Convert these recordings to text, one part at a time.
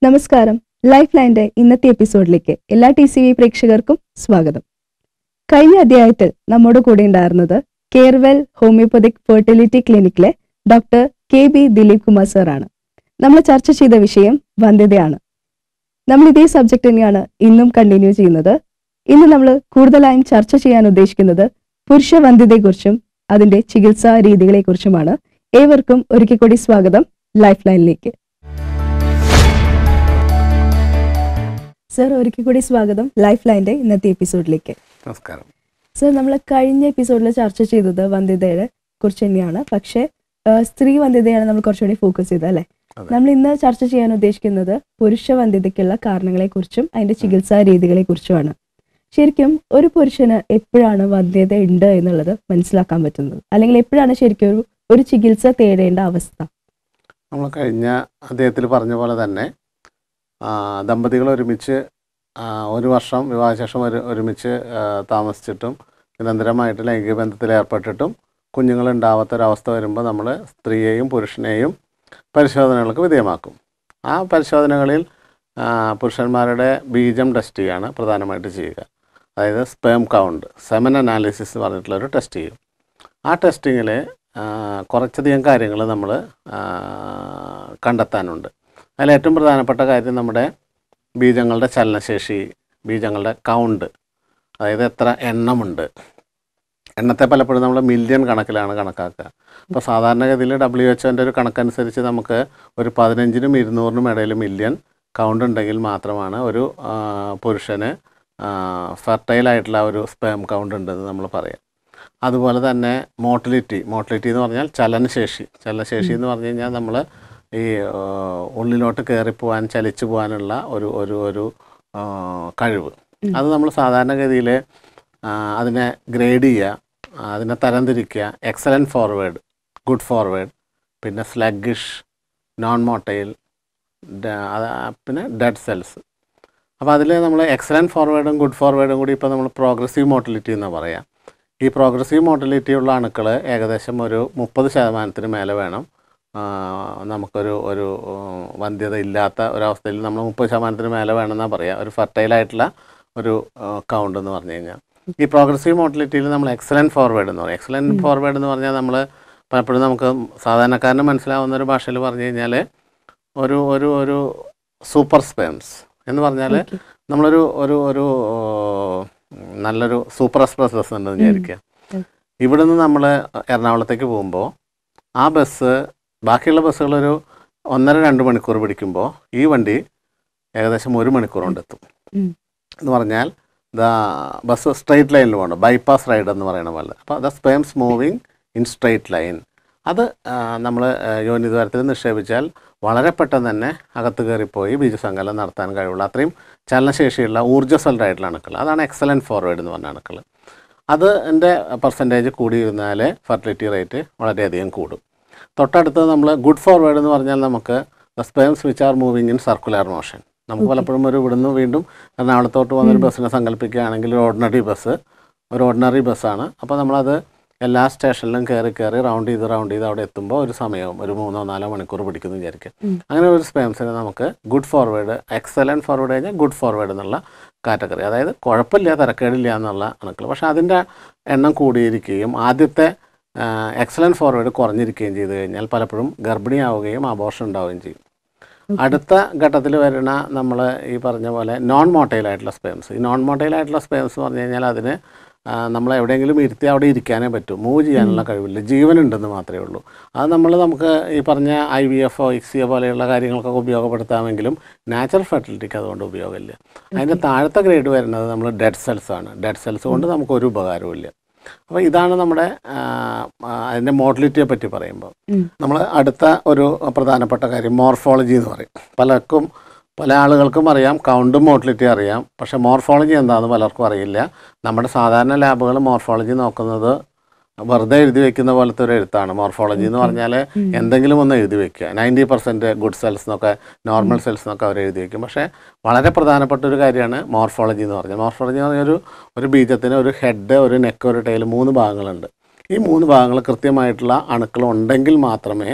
നമസ്കാരം ലൈഫ് ലൈൻ്റെ ഇന്നത്തെ എപ്പിസോഡിലേക്ക് എല്ലാ ടി സി വി പ്രേക്ഷകർക്കും സ്വാഗതം കഴിഞ്ഞ അധ്യായത്തിൽ നമ്മോട് കൂടെ ഉണ്ടായിരുന്നത് കെയർവെൽ ഹോമിയോപ്പതിക് ഫെർട്ടിലിറ്റി ക്ലിനിക്കിലെ doctor K B Dileep Kumar സാറാണ് നമ്മൾ ചർച്ച ചെയ്ത വിഷയം വന്ധ്യതയാണ് നമ്മൾ ഇതേ സബ്ജക്ട് തന്നെയാണ് ഇന്നും കണ്ടിന്യൂ ചെയ്യുന്നത് ഇന്ന് നമ്മൾ കൂടുതലായും ചർച്ച ചെയ്യാൻ ഉദ്ദേശിക്കുന്നത് പുരുഷ വന്ധ്യതയെക്കുറിച്ചും അതിന്റെ ചികിത്സാ രീതികളെക്കുറിച്ചുമാണ് ഏവർക്കും ഒരിക്കൽ കൂടി സ്വാഗതം ലൈഫ് ലൈനിലേക്ക് സർ ഒരിക്കൽ കൂടി സ്വാഗതം ലൈഫ് ലൈൻ്റെ ഇന്നത്തെ എപ്പിസോഡിലേക്ക് നമസ്കാരം സർ നമ്മൾ കഴിഞ്ഞ എപ്പിസോഡിൽ ചർച്ച ചെയ്തത് വന്ധ്യതയെ കുറിച്ച് തന്നെയാണ് പക്ഷേ ആ, സ്ത്രീ വന്ധ്യതയാണ് നമ്മൾ കുറച്ചുകൂടി ഫോക്കസ് ചെയ്തത് അല്ലേ അതെ. നമ്മൾ ഇന്ന് ചർച്ച ചെയ്യാൻ ഉദ്ദേശിക്കുന്നത് പുരുഷ വന്ധ്യതയ്ക്കുള്ള കാരണങ്ങളെക്കുറിച്ചും അതിന്റെ ചികിത്സാ രീതികളെക്കുറിച്ചുമാണ് ശരിക്കും ഒരു പുരുഷന് എപ്പോഴാണ് വന്ധ്യത ഉണ്ട് എന്നുള്ളത് മനസ്സിലാക്കാൻ പറ്റുന്നത് അല്ലെങ്കിൽ എപ്പോഴാണ് ശരിക്കും ഒരു ഒരു ചികിത്സ തേടേണ്ട അവസ്ഥ നമ്മൾ കഴിഞ്ഞ അദ്ദേഹത്തിൽ പറഞ്ഞ പോലെ തന്നെ ആ, ദമ്പതികൾ ഒരുമിച്ച് ആ, ഒരു വർഷം വിവാഹശേഷം ഒരു ഒരുമിച്ച് ആ, താമസിച്ചിട്ടും നിരന്തരമായിട്ട് ലൈംഗിക ബന്ധത്തിൽ ഏർപ്പെട്ടിട്ടും കുഞ്ഞുങ്ങൾ ഉണ്ടാവാത്തൊരവസ്ഥ വരുമ്പോൾ നമ്മൾ സ്ത്രീയെയും പുരുഷനെയും പരിശോധനകൾക്ക് വിധേയമാക്കും ആ പരിശോധനകളിൽ ആ, പുരുഷന്മാരുടെ ബീജം ടെസ്റ്റ് ചെയ്യുകയാണ് പ്രധാനമായിട്ട് ചെയ്യുക അതായത് സ്പേം കൗണ്ട് സെമൻ അനാലിസിസ് എന്ന് പറഞ്ഞിട്ടുള്ളൊരു ടെസ്റ്റ് ചെയ്യും ആ ടെസ്റ്റിങ്ങിൽ കുറച്ചധികം കാര്യങ്ങൾ നമ്മൾ കണ്ടെത്താനുണ്ട് അതിൽ ഏറ്റവും പ്രധാനപ്പെട്ട കാര്യം നമ്മുടെ ബീജങ്ങളുടെ ചലനശേഷി ബീജങ്ങളുടെ കൗണ്ട് അതായത് എത്ര എണ്ണമുണ്ട് എണ്ണത്തെ പലപ്പോഴും നമ്മൾ മില്യൺ കണക്കിലാണ് കണക്കാക്കുക അപ്പോൾ സാധാരണഗതിയിൽ ഡബ്ല്യു എച്ച് ഒരു കണക്കനുസരിച്ച് നമുക്ക് ഒരു പതിനഞ്ചിനും ഇരുന്നൂറിനും ഇടയിൽ മില്യൺ കൗണ്ട് ഉണ്ടെങ്കിൽ മാത്രമാണ് ഒരു ആ, പുരുഷന് ഫെർട്ടൈൽ ആയിട്ടുള്ള ഒരു സ്പേം കൗണ്ട് ഉണ്ടെന്ന് നമ്മൾ പറയാം അതുപോലെ തന്നെ മോട്ടിലിറ്റി മോട്ടിലിറ്റി എന്ന് പറഞ്ഞാൽ ചലനശേഷി ചലനശേഷി എന്ന് പറഞ്ഞു കഴിഞ്ഞാൽ നമ്മൾ ഈ ആ, ഉള്ളിലോട്ട് കയറിപ്പോവാൻ ചലിച്ചു പോകാനുള്ള ഒരു ഒരു ഒരു ആ, കഴിവ് ഉം. അത് നമ്മൾ സാധാരണഗതിയിൽ അതിനെ ഗ്രേഡ് ചെയ്യുക അതിനെ തരംതിരിക്കുക എക്സലൻറ്റ് ഫോർവേഡ് ഗുഡ് ഫോർവേഡ് പിന്നെ സ്ലഗിഷ് നോൺ മോട്ടൈൽ പിന്നെ ഡെഡ് സെൽസ് അപ്പോൾ അതിൽ നമ്മൾ എക്സലൻറ്റ് ഫോർവേഡും ഗുഡ് ഫോർവേഡും കൂടി ഇപ്പോൾ നമ്മൾ പ്രോഗ്രസീവ് മോട്ടിലിറ്റി എന്ന് പറയാം ഈ പ്രോഗ്രസീവ് മോട്ടിലിറ്റി ഉള്ള അണുക്കൾ ഏകദേശം ഒരു മുപ്പത് ശതമാനത്തിന് മേലെ വേണം ആ, നമുക്കൊരു ഒരു ഉം, വന്ധ്യത ഇല്ലാത്ത ഒരവസ്ഥയിൽ നമ്മൾ മുപ്പത് ശതമാനത്തിന് മേലെ വേണമെന്നാണ് പറയുക ഒരു ഫെർട്ടൈലായിട്ടുള്ള ഒരു കൗണ്ട് എന്ന് പറഞ്ഞു കഴിഞ്ഞാൽ ഈ പ്രോഗ്രസീവ് മോട്ടിലിറ്റിയിൽ നമ്മൾ എക്സലൻറ്റ് ഫോർവേഡ് എന്ന് പറയും എക്സലൻറ്റ് ഉം. ഫോർവേഡ് എന്ന് പറഞ്ഞാൽ നമ്മൾ പലപ്പോഴും നമുക്ക് സാധാരണക്കാരന് മനസ്സിലാവുന്ന ഒരു ഭാഷയിൽ പറഞ്ഞു കഴിഞ്ഞാൽ ഒരു ഒരു ഒരു സൂപ്പർ സ്പേംസ് എന്ന് പറഞ്ഞാൽ Okay. നമ്മളൊരു ഒരു ഒരു ഓ, നല്ലൊരു സൂപ്പർ എക്സ്പ്രസ് ബസ് ഉണ്ടെന്ന് വിചാരിക്കുക ഉം. ഇവിടുന്ന് നമ്മൾ എറണാകുളത്തേക്ക് പോകുമ്പോൾ ആ ബസ് ബാക്കിയുള്ള ബസ്സുകളൊരു ഒന്നര രണ്ട് മണിക്കൂർ പിടിക്കുമ്പോൾ ഈ വണ്ടി ഏകദേശം ഒരു മണിക്കൂർ കൊണ്ട് എത്തും ഉം. എന്ന് പറഞ്ഞാൽ ദ ബസ് സ്ട്രെയിറ്റ് ലൈനിൽ പോകണം ബൈപ്പാസ് റൈഡ് എന്ന് പറയുന്ന പോലെ അപ്പോൾ the sperms moving in straight line അത് നമ്മൾ യോനിദ്വാരത്തിൽ നിക്ഷേപിച്ചാൽ വളരെ പെട്ടെന്ന് തന്നെ അകത്ത് കയറിപ്പോയി ബീജസങ്കലനം നടത്താൻ കഴിവുള്ള അത്രയും ചലനശേഷിയുള്ള ഊർജ്ജസ്വലരായിട്ടുള്ള അണുക്കൾ അതാണ് എക്സലൻറ്റ് ഫോർവേഡ് എന്ന് പറഞ്ഞ അണുക്കൾ അത് എൻ്റെ പെർസെൻറ്റേജ് കൂടിയിരുന്നാൽ ഫെർട്ടിലിറ്റി റേറ്റ് വളരെയധികം കൂടും തൊട്ടടുത്ത് നമ്മൾ ഗുഡ് ഫോർവേഡ് എന്ന് പറഞ്ഞാൽ നമുക്ക് the sperms which are moving in circular motion നമുക്ക് Okay. പലപ്പോഴും ഒരു ഇവിടുന്ന് വീണ്ടും എറണാകുളത്തോട്ട് വന്നൊരു ഉം. ബസ്സിനെ സങ്കല്പിക്കുകയാണെങ്കിൽ ഒരു ഓർഡിനറി ബസ് ഒരു ഓർഡിനറി ബസ്സാണ് അപ്പോൾ നമ്മളത് എല്ലാ സ്റ്റേഷനിലും കയറി കയറി റൗണ്ട് ചെയ്ത് റൗണ്ട് ചെയ്ത് അവിടെ എത്തുമ്പോൾ ഒരു സമയവും ഒരു മൂന്നോ നാലോ മണിക്കൂർ പിടിക്കുന്നു വിചാരിക്കുക ഉം. അങ്ങനെ ഒരു സ്പേംസിന് നമുക്ക് ഗുഡ് ഫോർവേഡ് എക്സലൻറ്റ് ഫോർവേഡ് കഴിഞ്ഞാൽ ഗുഡ് ഫോർവേഡ് എന്നുള്ള കാറ്റഗറി അതായത് കുഴപ്പമില്ല തിരക്കേടില്ല എന്നുള്ള അണുക്കൾ പക്ഷേ അതിൻ്റെ എണ്ണം കൂടിയിരിക്കുകയും ആദ്യത്തെ എക്സലൻറ്റ് ഫോർവേഡ് കുറഞ്ഞിരിക്കുകയും ചെയ്തു കഴിഞ്ഞാൽ പലപ്പോഴും ഗർഭിണിയാവുകയും അബോർഷൻ ഉണ്ടാവുകയും ചെയ്യും Okay. അടുത്ത ഘട്ടത്തിൽ വരുന്ന നമ്മൾ ഈ പറഞ്ഞ പോലെ നോൺ മോട്ടൈൽ ആയിട്ടുള്ള സ്പേംസ് ഈ നോൺ മോട്ടൈൽ ആയിട്ടുള്ള സ്പേംസ് എന്ന് പറഞ്ഞു കഴിഞ്ഞാൽ അതിന് ആ, നമ്മൾ എവിടെയെങ്കിലും ഇരുത്തി അവിടെ ഇരിക്കാനേ പറ്റൂ മൂവ് ചെയ്യാനുള്ള കഴിവില്ല ജീവനുണ്ടെന്ന് മാത്രമേ ഉള്ളൂ അത് നമ്മൾ നമുക്ക് ഈ പറഞ്ഞ ഐ വി എഫോ ഇക്സിയോ പോലെയുള്ള കാര്യങ്ങൾക്കൊക്കെ ഉപയോഗപ്പെടുത്താമെങ്കിലും നാച്ചുറൽ ഫെർട്ടിലിറ്റിക്ക് അതുകൊണ്ട് ഉപയോഗമില്ല അതിൻ്റെ താഴത്തെ ഗ്രേഡ് വരുന്നത് നമ്മൾ ഡെഡ് സെൽസ് ആണ് ഡെഡ് സെൽസ് കൊണ്ട് നമുക്ക് ഒരു ഉപകാരവും ഇല്ല അപ്പോൾ ഇതാണ് നമ്മുടെ ആ, ആ, അതിൻ്റെ മോട്ടിലിറ്റിയെ പറ്റി പറയുമ്പോൾ ഉം. നമ്മൾ അടുത്ത ഒരു പ്രധാനപ്പെട്ട കാര്യം മോർഫോളജി എന്ന് പറയും പലർക്കും പല ആളുകൾക്കും അറിയാം കൗണ്ടും മോട്ടിലിറ്റി അറിയാം പക്ഷേ മോർഫോളജി എന്താണെന്ന് പലർക്കും അറിയില്ല നമ്മുടെ സാധാരണ ലാബുകൾ മോർഫോളജി നോക്കുന്നത് വെറുതെ എഴുതി വെക്കുന്ന പോലത്തെ ഒരു എഴുത്താണ് മോർഫോളജി എന്ന് പറഞ്ഞാൽ ഉം. എന്തെങ്കിലും ഒന്ന് എഴുതി വെക്കുക നയൻറ്റി പെർസെൻറ്റ് ഗുഡ് സെൽസ് എന്നൊക്കെ നോർമൽ സെൽസ് എന്നൊക്കെ അവർ എഴുതി വെക്കും പക്ഷേ വളരെ പ്രധാനപ്പെട്ട ഒരു കാര്യമാണ് മോർഫോളജി എന്ന് പറഞ്ഞാൽ മോർഫോളജി എന്ന് പറഞ്ഞാൽ ഒരു ഒരു ബീജത്തിന് ഒരു ഹെഡ് ഒരു നെക്ക് ഒരു ടൈൽ മൂന്ന് ഭാഗങ്ങളുണ്ട് ഈ മൂന്ന് ഭാഗങ്ങൾ കൃത്യമായിട്ടുള്ള അണുക്കൾ ഉണ്ടെങ്കിൽ മാത്രമേ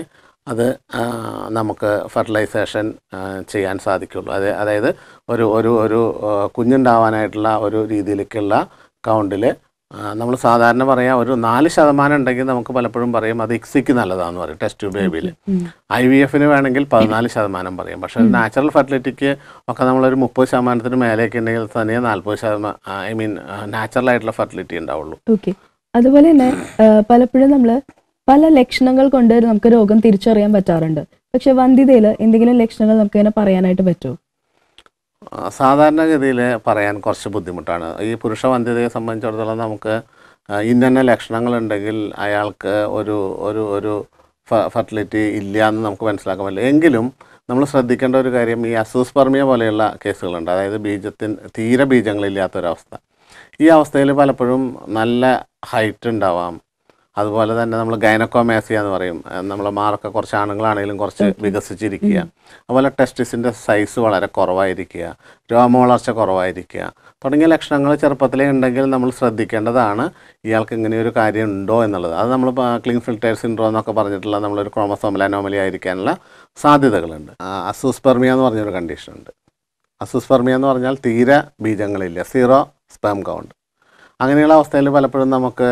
അത് ആ, നമുക്ക് ഫെർട്ടിലൈസേഷൻ ചെയ്യാൻ സാധിക്കുള്ളൂ അത് അതായത് ഒരു ഒരു ഒരു ആ, കുഞ്ഞുണ്ടാവാനായിട്ടുള്ള ഒരു രീതിയിലേക്കുള്ള കൗണ്ടിൽ നമ്മൾ സാധാരണ പറയാം ഒരു നാല് ശതമാനം ഉണ്ടെങ്കിൽ നമുക്ക് പലപ്പോഴും പറയും അത് ഇക്സിക്ക് നല്ലതാണെന്ന് പറയും ടെസ്റ്റ് ട്യൂബ് ബേബിയിൽ ഉം. ഐ വി എഫിന് വേണമെങ്കിൽ പതിനാല് ശതമാനം പറയും പക്ഷേ നാച്ചുറൽ ഫെർട്ടിലിറ്റിക്ക് ഒക്കെ നമ്മളൊരു മുപ്പത് ശതമാനത്തിന് മേലേക്ക് ഉണ്ടെങ്കിൽ തന്നെ നാൽപ്പത് ശതമാനം ഐ മീൻ നാച്ചുറൽ ആയിട്ടുള്ള ഫെർട്ടിലിറ്റി ഉണ്ടാവുള്ളൂ ഓക്കെ അതുപോലെ തന്നെ ആ, പലപ്പോഴും നമ്മൾ പല ലക്ഷണങ്ങൾ കൊണ്ട് നമുക്ക് രോഗം തിരിച്ചറിയാൻ പറ്റാറുണ്ട് പക്ഷെ വന്ധ്യതയിൽ എന്തെങ്കിലും ലക്ഷണങ്ങൾ നമുക്ക് ഇങ്ങനെ പറയാനായിട്ട് പറ്റുമോ ആ, സാധാരണഗതിയിൽ പറയാൻ കുറച്ച് ബുദ്ധിമുട്ടാണ് ഈ പുരുഷ വന്ധ്യതയെ സംബന്ധിച്ചിടത്തോളം നമുക്ക് ആ, ഇന്നന്ന ലക്ഷണങ്ങളുണ്ടെങ്കിൽ അയാൾക്ക് ഒരു ഒരു ഒരു ഫെർട്ടിലിറ്റി ഇല്ല എന്ന് നമുക്ക് മനസ്സിലാക്കാൻ പറ്റില്ല എങ്കിലും നമ്മൾ ശ്രദ്ധിക്കേണ്ട ഒരു കാര്യം ഈ അസൂസ്പെർമിയ പോലെയുള്ള കേസുകളുണ്ട് അതായത് ബീജത്തിന് തീരെ ബീജങ്ങളില്ലാത്തൊരവസ്ഥ ഈ അവസ്ഥയിൽ പലപ്പോഴും നല്ല ഹൈറ്റ് ഉണ്ടാവാം അതുപോലെ തന്നെ നമ്മൾ ഗൈനക്കോമാസിയ എന്ന് പറയും നമ്മൾ മാറൊക്കെ കുറച്ച് ആണുങ്ങളാണെങ്കിലും കുറച്ച് വികസിച്ചിരിക്കുക അതുപോലെ ടെസ്റ്റിസിൻ്റെ സൈസ് വളരെ കുറവായിരിക്കുക രോമവളർച്ച കുറവായിരിക്കുക തുടങ്ങിയ ലക്ഷണങ്ങൾ ചെറുപ്പത്തിലേ ഉണ്ടെങ്കിൽ നമ്മൾ ശ്രദ്ധിക്കേണ്ടതാണ് ഇയാൾക്ക് ഇങ്ങനെ ഒരു കാര്യം ഉണ്ടോ എന്നുള്ളത് അത് നമ്മൾ ക്ലിങ് ഫിൽറ്റർ സിൻഡ്രോം എന്നൊക്കെ പറഞ്ഞിട്ടുള്ള നമ്മളൊരു ക്രോമസോമൽ അനോമലി ആയിരിക്കാനുള്ള സാധ്യതകളുണ്ട് അസൂസ്പെർമിയ എന്ന് പറഞ്ഞൊരു കണ്ടീഷൻ ഉണ്ട് അസൂസ്പെർമിയ എന്ന് പറഞ്ഞാൽ തീരെ ബീജങ്ങളില്ല സീറോ സ്പെം കൗണ്ട് അങ്ങനെയുള്ള അവസ്ഥയിൽ പലപ്പോഴും നമുക്ക്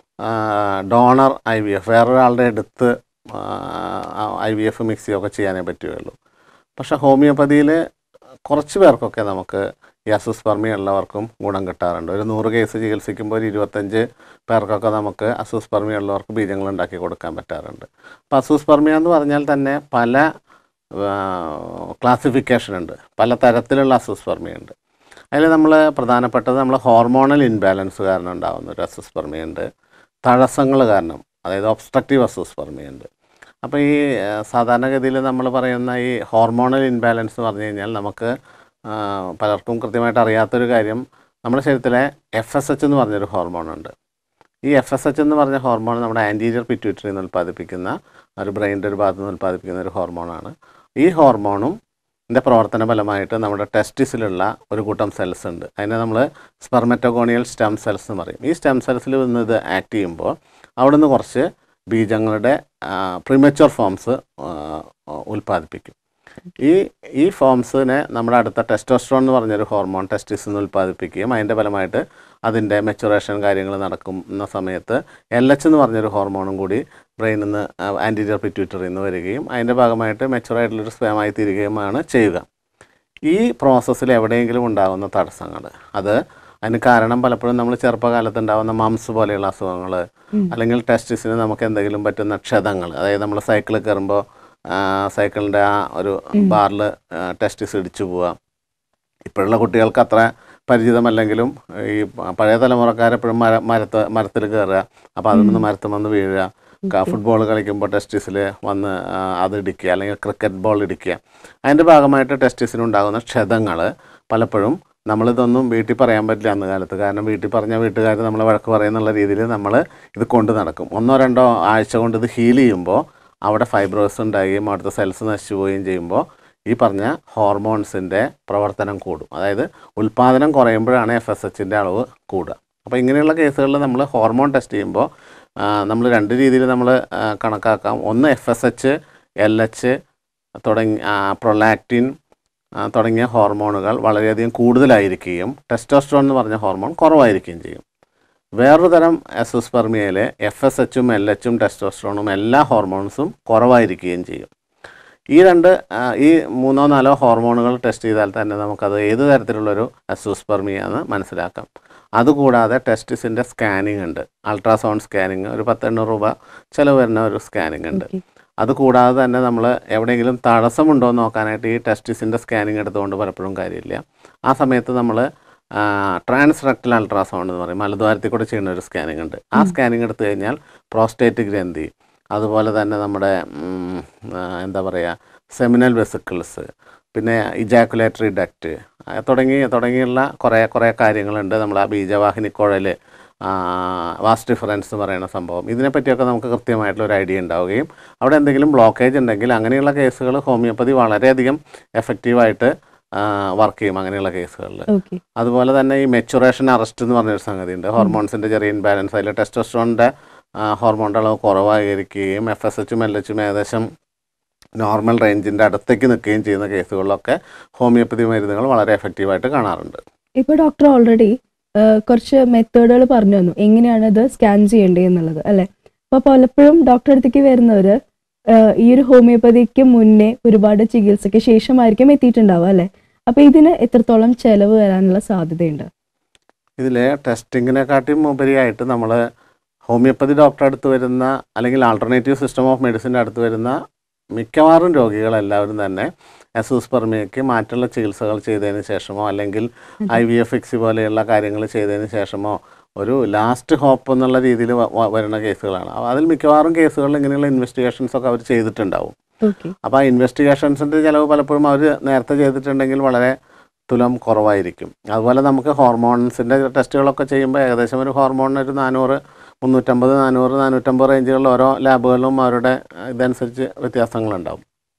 ഡോണർ ഐ വി എഫ് വേറൊരാളുടെ അടുത്ത് ഐ വി എഫ് മിക്സ് ചെയ്യുകയൊക്കെ ചെയ്യാനേ പറ്റുകയുള്ളൂ പക്ഷേ ഹോമിയോപ്പതിയിൽ കുറച്ച് പേർക്കൊക്കെ നമുക്ക് ഈ അസുസ്പെർമിയ ഉള്ളവർക്കും ഗുണം കിട്ടാറുണ്ട് ഒരു നൂറ് കേസ് ചികിത്സിക്കുമ്പോൾ ഒരു ഇരുപത്തഞ്ച് പേർക്കൊക്കെ നമുക്ക് അസുസ്പെർമിയ ഉള്ളവർക്ക് ബീജങ്ങൾ ഉണ്ടാക്കി കൊടുക്കാൻ പറ്റാറുണ്ട് അപ്പോൾ അസുസ്പെർമിയ എന്ന് പറഞ്ഞാൽ തന്നെ പല ക്ലാസിഫിക്കേഷൻ ഉണ്ട് പല തരത്തിലുള്ള അസുസ്പെർമിയ ഉണ്ട് അതിൽ നമ്മൾ പ്രധാനപ്പെട്ടത് നമ്മൾ ഹോർമോണൽ ഇൻബാലൻസ് കാരണം ഉണ്ടാകുന്ന ഒരു അസുസ്പെർമിയ ഉണ്ട് തടസ്സങ്ങൾ കാരണം അതായത് ഒബ്സ്ട്രക്റ്റീവ് അസുസ്പെർമിയ ഉണ്ട് അപ്പോൾ ഈ ആ, സാധാരണഗതിയിൽ നമ്മൾ പറയുന്ന ഈ ഹോർമോണൽ ഇൻബാലൻസ് എന്ന് പറഞ്ഞു കഴിഞ്ഞാൽ നമുക്ക് ആ, പലർക്കും കൃത്യമായിട്ട് അറിയാത്തൊരു കാര്യം നമ്മുടെ ശരീരത്തിലെ എഫ് എസ് എച്ച് എന്ന് പറഞ്ഞൊരു ഹോർമോണുണ്ട് ഈ എഫ് എസ് എച്ച് എന്ന് പറഞ്ഞ ഹോർമോൺ നമ്മുടെ ആൻറ്റീരിയർ പിറ്റ്യൂട്ടറിയിൽ നിന്ന് ഉൽപ്പാദിപ്പിക്കുന്ന ഒരു ബ്രെയിനിൻ്റെ ഒരു ഭാഗത്ത് നിന്ന് ഉൽപ്പാദിപ്പിക്കുന്ന ഒരു ഹോർമോണാണ് ഈ ഹോർമോണും ഇതിൻ്റെ പ്രവർത്തന ഫലമായിട്ട് നമ്മുടെ ടെസ്റ്റിസിലുള്ള ഒരു കൂട്ടം സെൽസ് ഉണ്ട് അതിനെ നമ്മൾ സ്പെർമറ്റോഗോണിയൽ സ്റ്റെം സെൽസ് എന്ന് പറയും ഈ സ്റ്റെം സെൽസിൽ നിന്ന് ഇത് ആക്ട് ചെയ്യുമ്പോൾ അവിടെ നിന്ന് കുറച്ച് ബീജങ്ങളുടെ പ്രിമച്വർ ഫോംസ് ഉൽപ്പാദിപ്പിക്കും ഈ ഈ ഫോംസിനെ നമ്മുടെ അടുത്ത ടെസ്റ്റോസ്ട്രോൺ എന്ന് പറഞ്ഞൊരു ഹോർമോൺ ടെസ്റ്റിസിൽ നിന്ന് ഉൽപ്പാദിപ്പിക്കുകയും അതിൻ്റെ ഫലമായിട്ട് അതിൻ്റെ മെച്ചുറേഷൻ കാര്യങ്ങൾ നടക്കുന്ന സമയത്ത് എൽ എച്ച് എന്ന് പറഞ്ഞൊരു ഹോർമോണും കൂടി ബ്രെയിനിൽ നിന്ന് ആൻറ്റീരിയർ പിറ്റ്യൂട്ടറിയിൽ നിന്ന് വരികയും അതിൻ്റെ ഭാഗമായിട്ട് മെച്ചുറായിട്ടുള്ളൊരു സ്പേമായി തീരുകയുമാണ് ചെയ്യുക ഈ പ്രോസസ്സിൽ എവിടെയെങ്കിലും ഉണ്ടാകുന്ന തടസ്സങ്ങൾ അത് അതിന് കാരണം പലപ്പോഴും നമ്മൾ ചെറുപ്പകാലത്ത് ഉണ്ടാകുന്ന മംസ് പോലെയുള്ള അസുഖങ്ങൾ അല്ലെങ്കിൽ ടെസ്റ്റിസിന് നമുക്ക് എന്തെങ്കിലും പറ്റുന്ന ക്ഷതങ്ങൾ അതായത് നമ്മൾ സൈക്കിളിൽ കയറുമ്പോൾ സൈക്കിളിൻ്റെ ആ ഒരു ബാറിൽ ടെസ്റ്റിസ് ഇടിച്ചു പോവുക ഇപ്പോഴുള്ള കുട്ടികൾക്ക് അത്ര പരിചിതമല്ലെങ്കിലും ഈ പഴയ തലമുറക്കാരെപ്പോഴും മര മരത്ത് മരത്തിൽ കയറുക അപ്പോൾ അതിൽ നിന്ന് മരത്തിൽ വന്ന് വീഴുക ഫുട്ബോൾ കളിക്കുമ്പോൾ ടെസ്റ്റിസിൽ വന്ന് ആ, അത് ഇടിക്കുക അല്ലെങ്കിൽ ക്രിക്കറ്റ് ബോൾ ഇടിക്കുക അതിൻ്റെ ഭാഗമായിട്ട് ടെസ്റ്റിസിനുണ്ടാകുന്ന ക്ഷതങ്ങൾ പലപ്പോഴും നമ്മളിതൊന്നും വീട്ടിൽ പറയാൻ പറ്റില്ല അന്ന് കാലത്ത് കാരണം വീട്ടിൽ പറഞ്ഞ വീട്ടുകാർ നമ്മളെ വഴക്ക് പറയുന്നുള്ള രീതിയിൽ നമ്മൾ ഇത് കൊണ്ട് നടക്കും ഒന്നോ രണ്ടോ ആഴ്ച കൊണ്ട് ഇത് ഹീൽ ചെയ്യുമ്പോൾ അവിടെ ഫൈബ്രോസ് ഉണ്ടാകുകയും അവിടുത്തെ സെൽസ് നശിച്ചു പോവുകയും ചെയ്യുമ്പോൾ ഈ പറഞ്ഞ ഹോർമോൺസിൻ്റെ പ്രവർത്തനം കൂടും അതായത് ഉൽപ്പാദനം കുറയുമ്പോഴാണ് എഫ് എസ് എച്ചിൻ്റെ അളവ് കൂടുക അപ്പോൾ ഇങ്ങനെയുള്ള കേസുകളിൽ നമ്മൾ ഹോർമോൺ ടെസ്റ്റ് ചെയ്യുമ്പോൾ നമ്മൾ രണ്ട് രീതിയിൽ നമ്മൾ കണക്കാക്കാം ഒന്ന് F S H L H തുടങ്ങി പ്രൊലാക്റ്റിൻ തുടങ്ങിയ ഹോർമോണുകൾ വളരെയധികം കൂടുതലായിരിക്കുകയും ടെസ്റ്റോസ്ട്രോൺ എന്ന് പറഞ്ഞ ഹോർമോൺ കുറവായിരിക്കുകയും ചെയ്യും വേറൊരു തരം എസോസ്പെർമിയയിൽ എഫ് എസ് എച്ചും എൽ എച്ചും ടെസ്റ്റോസ്ട്രോണും എല്ലാ ഹോർമോൺസും കുറവായിരിക്കുകയും ചെയ്യും ഈ രണ്ട് ആ, ഈ മൂന്നോ നാലോ ഹോർമോണുകൾ ടെസ്റ്റ് ചെയ്താൽ തന്നെ നമുക്കത് ഏത് തരത്തിലുള്ളൊരു അസൂസ്പെർമിയ എന്ന് മനസ്സിലാക്കാം അതുകൂടാതെ ടെസ്റ്റിസിൻ്റെ സ്കാനിങ് ഉണ്ട് അൾട്രാസൗണ്ട് സ്കാനിങ് ഒരു പത്തെണ്ണൂറ് രൂപ ചിലവ് വരുന്ന ഒരു സ്കാനിങ് ഉണ്ട് Okay. അതുകൂടാതെ തന്നെ നമ്മൾ എവിടെയെങ്കിലും തടസ്സമുണ്ടോ എന്ന് നോക്കാനായിട്ട് ഈ ടെസ്റ്റിസിൻ്റെ സ്കാനിങ് എടുത്തുകൊണ്ട് പലപ്പോഴും കാര്യമില്ല ആ സമയത്ത് നമ്മൾ ട്രാൻസ്റക്ടൽ അൾട്രാസൗണ്ട് എന്ന് പറയും മലദ്വാരത്തിൽ കൂടെ ചെയ്യുന്ന ഒരു സ്കാനിങ് ഉണ്ട് ആ സ്കാനിങ് എടുത്തു കഴിഞ്ഞാൽ പ്രോസ്റ്റേറ്റ് ഗ്രന്ഥി അതുപോലെ തന്നെ നമ്മുടെ ഉം, ആ, എന്താ പറയുക സെമിനൽ വെസിക്കിൾസ് പിന്നെ ഇജാക്കുലേറ്ററി ഡക്റ്റ് തുടങ്ങി തുടങ്ങിയുള്ള കുറേ കുറേ കാര്യങ്ങളുണ്ട് നമ്മൾ ആ ബീജവാഹിനി കുഴൽ വാസ്റ്റ് ഡിഫറൻസ് എന്ന് പറയുന്ന സംഭവം ഇതിനെപ്പറ്റിയൊക്കെ നമുക്ക് കൃത്യമായിട്ടുള്ള ഒരു ഐഡിയ ഉണ്ടാവുകയും അവിടെ എന്തെങ്കിലും ബ്ലോക്കേജ് ഉണ്ടെങ്കിൽ അങ്ങനെയുള്ള കേസുകൾ ഹോമിയോപ്പതി വളരെയധികം എഫക്റ്റീവായിട്ട് വർക്ക് ചെയ്യും അങ്ങനെയുള്ള കേസുകളിൽ ഓക്കെ അതുപോലെ തന്നെ ഈ മെച്ചുറേഷൻ അറസ്റ്റ് എന്ന് പറഞ്ഞൊരു സംഗതി ഉണ്ട് ഹോർമോൺസിൻ്റെ ചെറിയ ഇൻബാലൻസ് അതിൽ ടെസ്റ്റോസ്ട്രോണിൻ്റെ ഹോർമോണിൻ്റെ അളവ് കുറവായിരിക്കുകയും എഫ് എസ് എച്ചും എൽ എച്ചും ഏകദേശം നോർമൽ റേഞ്ചിൻ്റെ അടുത്തേക്ക് നിൽക്കുകയും ചെയ്യുന്ന കേസുകളിലൊക്കെ ഹോമിയോപ്പതി മരുന്നുകൾ വളരെ എഫക്റ്റീവായിട്ട് കാണാറുണ്ട് ഇപ്പൊ ഡോക്ടർ ഓൾറെഡി കുറച്ച് മെത്തേഡുകൾ പറഞ്ഞു തന്നു എങ്ങനെയാണ് ഇത് സ്കാൻ ചെയ്യേണ്ടത് എന്നുള്ളത് അല്ലെ അപ്പൊ പലപ്പോഴും ഡോക്ടറെ അടുത്തേക്ക് വരുന്നവര് ആഹ് ഈ ഒരു ഹോമിയോപ്പതിക്ക് മുന്നേ ഒരുപാട് ചികിത്സയ്ക്ക് ശേഷമായിരിക്കും എത്തിയിട്ടുണ്ടാവുക അല്ലെ അപ്പൊ ഇതിന് എത്രത്തോളം ചെലവ് വരാനുള്ള സാധ്യതയുണ്ട് ഇതിൽ ടെസ്റ്റിങ്ങിനെക്കാട്ടിയും ഉപരിയായിട്ട് നമ്മൾ ഹോമിയോപ്പതി ഡോക്ടറെ അടുത്ത് വരുന്ന അല്ലെങ്കിൽ ആൾട്ടർനേറ്റീവ് സിസ്റ്റം ഓഫ് മെഡിസിൻ്റെ അടുത്ത് വരുന്ന മിക്കവാറും രോഗികളെല്ലാവരും തന്നെ എസൂസ്പെർമിയയ്ക്ക് മാറ്റുള്ള ചികിത്സകൾ ചെയ്തതിന് ശേഷമോ അല്ലെങ്കിൽ ഐ വി എഫ് എക്സി പോലെയുള്ള കാര്യങ്ങൾ ചെയ്തതിന് ശേഷമോ ഒരു ലാസ്റ്റ് ഹോപ്പ് എന്നുള്ള രീതിയിൽ വരുന്ന കേസുകളാണ് അപ്പോൾ അതിൽ മിക്കവാറും കേസുകളിൽ ഇങ്ങനെയുള്ള ഇൻവെസ്റ്റിഗേഷൻസ് ഒക്കെ അവർ ചെയ്തിട്ടുണ്ടാവും ഓക്കെ അപ്പോൾ ആ ഇൻവെസ്റ്റിഗേഷൻസിൻ്റെ ചിലവ് പലപ്പോഴും അവർ നേരത്തെ ചെയ്തിട്ടുണ്ടെങ്കിൽ വളരെ തുലം കുറവായിരിക്കും അതുപോലെ നമുക്ക് ഹോർമോൺസിൻ്റെ ടെസ്റ്റുകളൊക്കെ ചെയ്യുമ്പോൾ ഏകദേശം ഒരു ഹോർമോണിന് ഒരു നാനൂറ് മുന്നൂറ്റമ്പത് നാനൂറ് നാനൂറ്റമ്പത് റേഞ്ചുകളിൽ ഓരോ ലാബുകളിലും അവരുടെ അഹ്, ഇതനുസരിച്ച് വ്യത്യാസങ്ങളുണ്ടാവും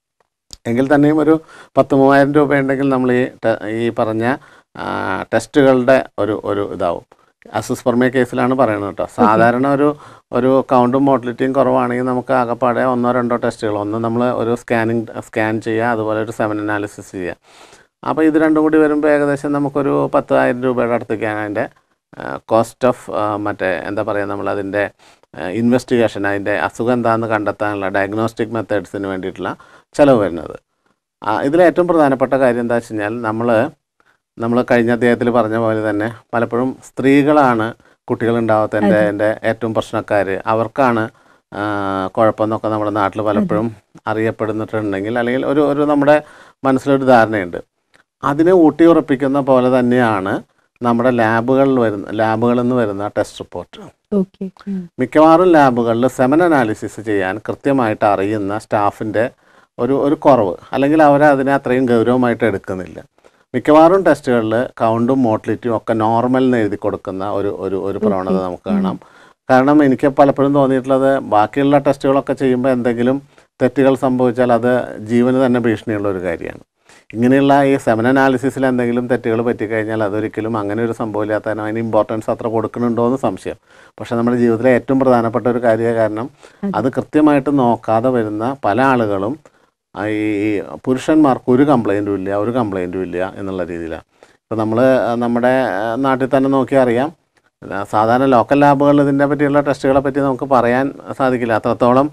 എങ്കിൽ തന്നെയും ഒരു പത്ത് മൂവായിരം രൂപ ഉണ്ടെങ്കിൽ നമ്മൾ ഈ ടെ- ഈ പറഞ്ഞ ആ, ടെസ്റ്റുകളുടെ ഒരു ഒരു ഇതാവും അസുസ്പെർമിയ കേസിലാണ് പറയുന്നത് കേട്ടോ സാധാരണ ഒരു ഒരു കൗണ്ടും മോട്ടിലിറ്റിയും കുറവാണെങ്കിൽ നമുക്ക് ആകെപ്പാടെ ഒന്നോ രണ്ടോ ടെസ്റ്റുകൾ ഒന്ന് നമ്മൾ ഒരു സ്കാനിങ് സ്കാൻ ചെയ്യുക അതുപോലെ ഒരു സെവൻ അനാലിസിസ് ചെയ്യുക അപ്പോൾ ഇത് രണ്ടും കൂടി വരുമ്പോൾ ഏകദേശം നമുക്കൊരു പത്തായിരം രൂപയുടെ അടുത്തേക്കാണ് അതിൻ്റെ കോസ്റ്റ് ഓഫ് മറ്റേ എന്താ പറയുക നമ്മളതിൻ്റെ ഇൻവെസ്റ്റിഗേഷൻ അതിൻ്റെ അസുഖം എന്താണെന്ന് കണ്ടെത്താനുള്ള ഡയഗ്നോസ്റ്റിക് മെത്തേഡ്സിന് വേണ്ടിയിട്ടുള്ള ചിലവ് വരുന്നത് ആ, ഇതിലെ ഏറ്റവും പ്രധാനപ്പെട്ട കാര്യം എന്താ വെച്ച് കഴിഞ്ഞാൽ നമ്മൾ നമ്മൾ കഴിഞ്ഞ അധ്യായത്തിൽ പറഞ്ഞ പോലെ തന്നെ പലപ്പോഴും സ്ത്രീകളാണ് കുട്ടികളുണ്ടാവാത്തതിൻ്റെ എൻ്റെ ഏറ്റവും പ്രശ്നക്കാർ അവർക്കാണ് ആ, കുഴപ്പമെന്നൊക്കെ നമ്മുടെ നാട്ടിൽ പലപ്പോഴും അറിയപ്പെടുന്നിട്ടുണ്ടെങ്കിൽ അല്ലെങ്കിൽ ഒരു ഒരു നമ്മുടെ മനസ്സിലൊരു ധാരണയുണ്ട് അതിനെ ഊട്ടി ഉറപ്പിക്കുന്ന പോലെ തന്നെയാണ് നമ്മുടെ ലാബുകളിൽ വരുന്ന ലാബുകളിൽ നിന്ന് വരുന്ന ടെസ്റ്റ് റിപ്പോർട്ട് ഓക്കെ മിക്കവാറും ലാബുകളിൽ സെമൻ അനാലിസിസ് ചെയ്യാൻ കൃത്യമായിട്ട് അറിയുന്ന സ്റ്റാഫിൻ്റെ ഒരു ഒരു കുറവ് അല്ലെങ്കിൽ അവർ അതിനെ അത്രയും ഗൗരവമായിട്ട് എടുക്കുന്നില്ല മിക്കവാറും ടെസ്റ്റുകളിൽ കൗണ്ടും മോട്ടിലിറ്റിയും ഒക്കെ നോർമൽ എന്ന് എഴുതി കൊടുക്കുന്ന ഒരു ഒരു ഒരു പ്രവണത നമുക്ക് കാണാം കാരണം എനിക്ക് പലപ്പോഴും തോന്നിയിട്ടുള്ളത് ബാക്കിയുള്ള ടെസ്റ്റുകളൊക്കെ ചെയ്യുമ്പോൾ എന്തെങ്കിലും തെറ്റുകൾ സംഭവിച്ചാൽ അത് ജീവന് തന്നെ ഭീഷണിയുള്ള ഒരു കാര്യമാണ് ഇങ്ങനെയുള്ള ഈ സെമൻ അനാലിസിസിൽ എന്തെങ്കിലും തെറ്റുകൾ പറ്റിക്കഴിഞ്ഞാൽ അതൊരിക്കലും അങ്ങനെ ഒരു സംഭവമില്ലാത്തതിന് അതിന് ഇമ്പോർട്ടൻസ് അത്ര കൊടുക്കുന്നുണ്ടോ എന്ന് സംശയം പക്ഷേ നമ്മുടെ ജീവിതത്തിലെ ഏറ്റവും പ്രധാനപ്പെട്ട ഒരു കാര്യ കാരണം അത് കൃത്യമായിട്ട് നോക്കാതെ വരുന്ന പല ആളുകളും ആ ഈ ഈ പുരുഷന്മാർക്ക് ഒരു കംപ്ലൈൻറ്റും ഇല്ല ഒരു കംപ്ലൈൻറ്റും ഇല്ല എന്നുള്ള രീതിയിലാണ് ഇപ്പോൾ നമ്മൾ നമ്മുടെ ആ, നാട്ടിൽ തന്നെ നോക്കിയാൽ അറിയാം ആ, സാധാരണ ലോക്കൽ ലാബുകളിൽ ഇതിനെ പറ്റിയുള്ള ടെസ്റ്റുകളെ പറ്റി നമുക്ക് പറയാൻ സാധിക്കില്ല അത്രത്തോളം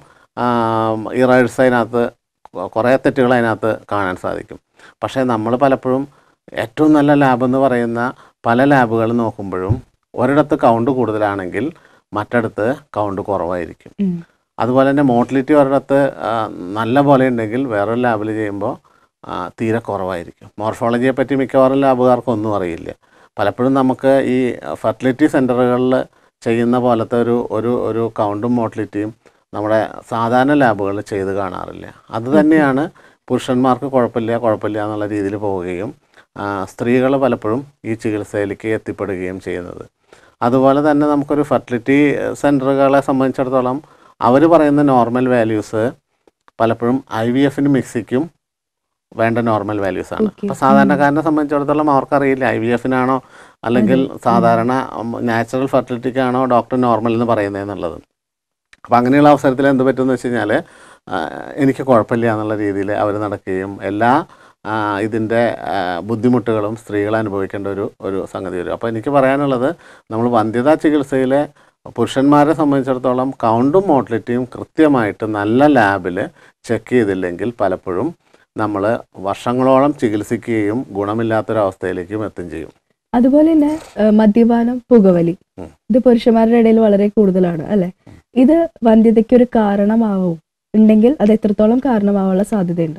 ഇറേഴ്സ് അതിനകത്ത് കൊ- കുറേ തെറ്റുകൾ അതിനകത്ത് കാണാൻ സാധിക്കും പക്ഷേ നമ്മൾ പലപ്പോഴും ഏറ്റവും നല്ല ലാബ് എന്ന് പറയുന്ന പല ലാബുകൾ നോക്കുമ്പോഴും ഒരിടത്ത് കൗണ്ട് കൂടുതലാണെങ്കിൽ മറ്റിടത്ത് കൗണ്ട് കുറവായിരിക്കും അതുപോലെ തന്നെ മോട്ടിലിറ്റി ഒരിടത്ത് ആ, നല്ല പോലെ ഉണ്ടെങ്കിൽ വേറൊരു ലാബിൽ ചെയ്യുമ്പോൾ ആ, തീരെ കുറവായിരിക്കും മോർഫോളജിയെ പറ്റി മിക്കവാറും ലാബുകാർക്കൊന്നും അറിയില്ല പലപ്പോഴും നമുക്ക് ഈ ഫെർട്ടിലിറ്റി സെൻ്ററുകളിൽ ചെയ്യുന്ന പോലത്തെ ഒരു ഒരു ഒരു കൗണ്ടും മോട്ടിലിറ്റിയും നമ്മുടെ സാധാരണ ലാബുകളിൽ ചെയ്ത് കാണാറില്ല അത് തന്നെയാണ് പുരുഷന്മാർക്ക് കുഴപ്പമില്ല കുഴപ്പമില്ല എന്നുള്ള രീതിയിൽ പോവുകയും സ്ത്രീകൾ പലപ്പോഴും ഈ ചികിത്സയിലേക്ക് എത്തിപ്പെടുകയും ചെയ്യുന്നത് അതുപോലെ തന്നെ നമുക്കൊരു ഫെർട്ടിലിറ്റി സെൻറ്ററുകളെ സംബന്ധിച്ചിടത്തോളം അവർ പറയുന്ന നോർമൽ വാല്യൂസ് പലപ്പോഴും ഐ വി എഫിന് മിക്സിക്കും വേണ്ട നോർമൽ വാല്യൂസ് ആണ് Okay. അപ്പോൾ സാധാരണക്കാരനെ സംബന്ധിച്ചിടത്തോളം അവർക്കറിയില്ല ഐ വി എഫിനാണോ അല്ലെങ്കിൽ സാധാരണ നാച്ചുറൽ ഫെർട്ടിലിറ്റിക്കാണോ ഡോക്ടർ നോർമൽ എന്ന് പറയുന്നത് എന്നുള്ളത് അപ്പോൾ അങ്ങനെയുള്ള അവസരത്തിൽ എന്ത് പറ്റുമെന്ന് വെച്ച് കഴിഞ്ഞാൽ എനിക്ക് കുഴപ്പമില്ല എന്നുള്ള രീതിയിൽ അവർ നടക്കുകയും എല്ലാ ആ, ഇതിൻ്റെ ആ, ബുദ്ധിമുട്ടുകളും സ്ത്രീകൾ അനുഭവിക്കേണ്ട ഒരു ഒരു സംഗതി വരും അപ്പോൾ എനിക്ക് പറയാനുള്ളത് നമ്മൾ വന്ധ്യതാ ചികിത്സയിലെ പുരുഷന്മാരെ സംബന്ധിച്ചിടത്തോളം കൗണ്ടും മോട്ടിലിറ്റിയും കൃത്യമായിട്ട് നല്ല ലാബിൽ ചെക്ക് ചെയ്തില്ലെങ്കിൽ പലപ്പോഴും നമ്മൾ വർഷങ്ങളോളം ചികിത്സിക്കുകയും ഗുണമില്ലാത്തൊരവസ്ഥയിലേക്കും എത്തും ചെയ്യും അതുപോലെ തന്നെ ആ, മദ്യപാനം പുകവലി ഉം. ഇത് പുരുഷന്മാരുടെ ഇടയിൽ വളരെ കൂടുതലാണ് അല്ലെ ഇത് വന്ധ്യതയ്ക്ക് ഒരു കാരണമാവും ഉണ്ടെങ്കിൽ അത് എത്രത്തോളം കാരണമാവാനുള്ള സാധ്യതയുണ്ട്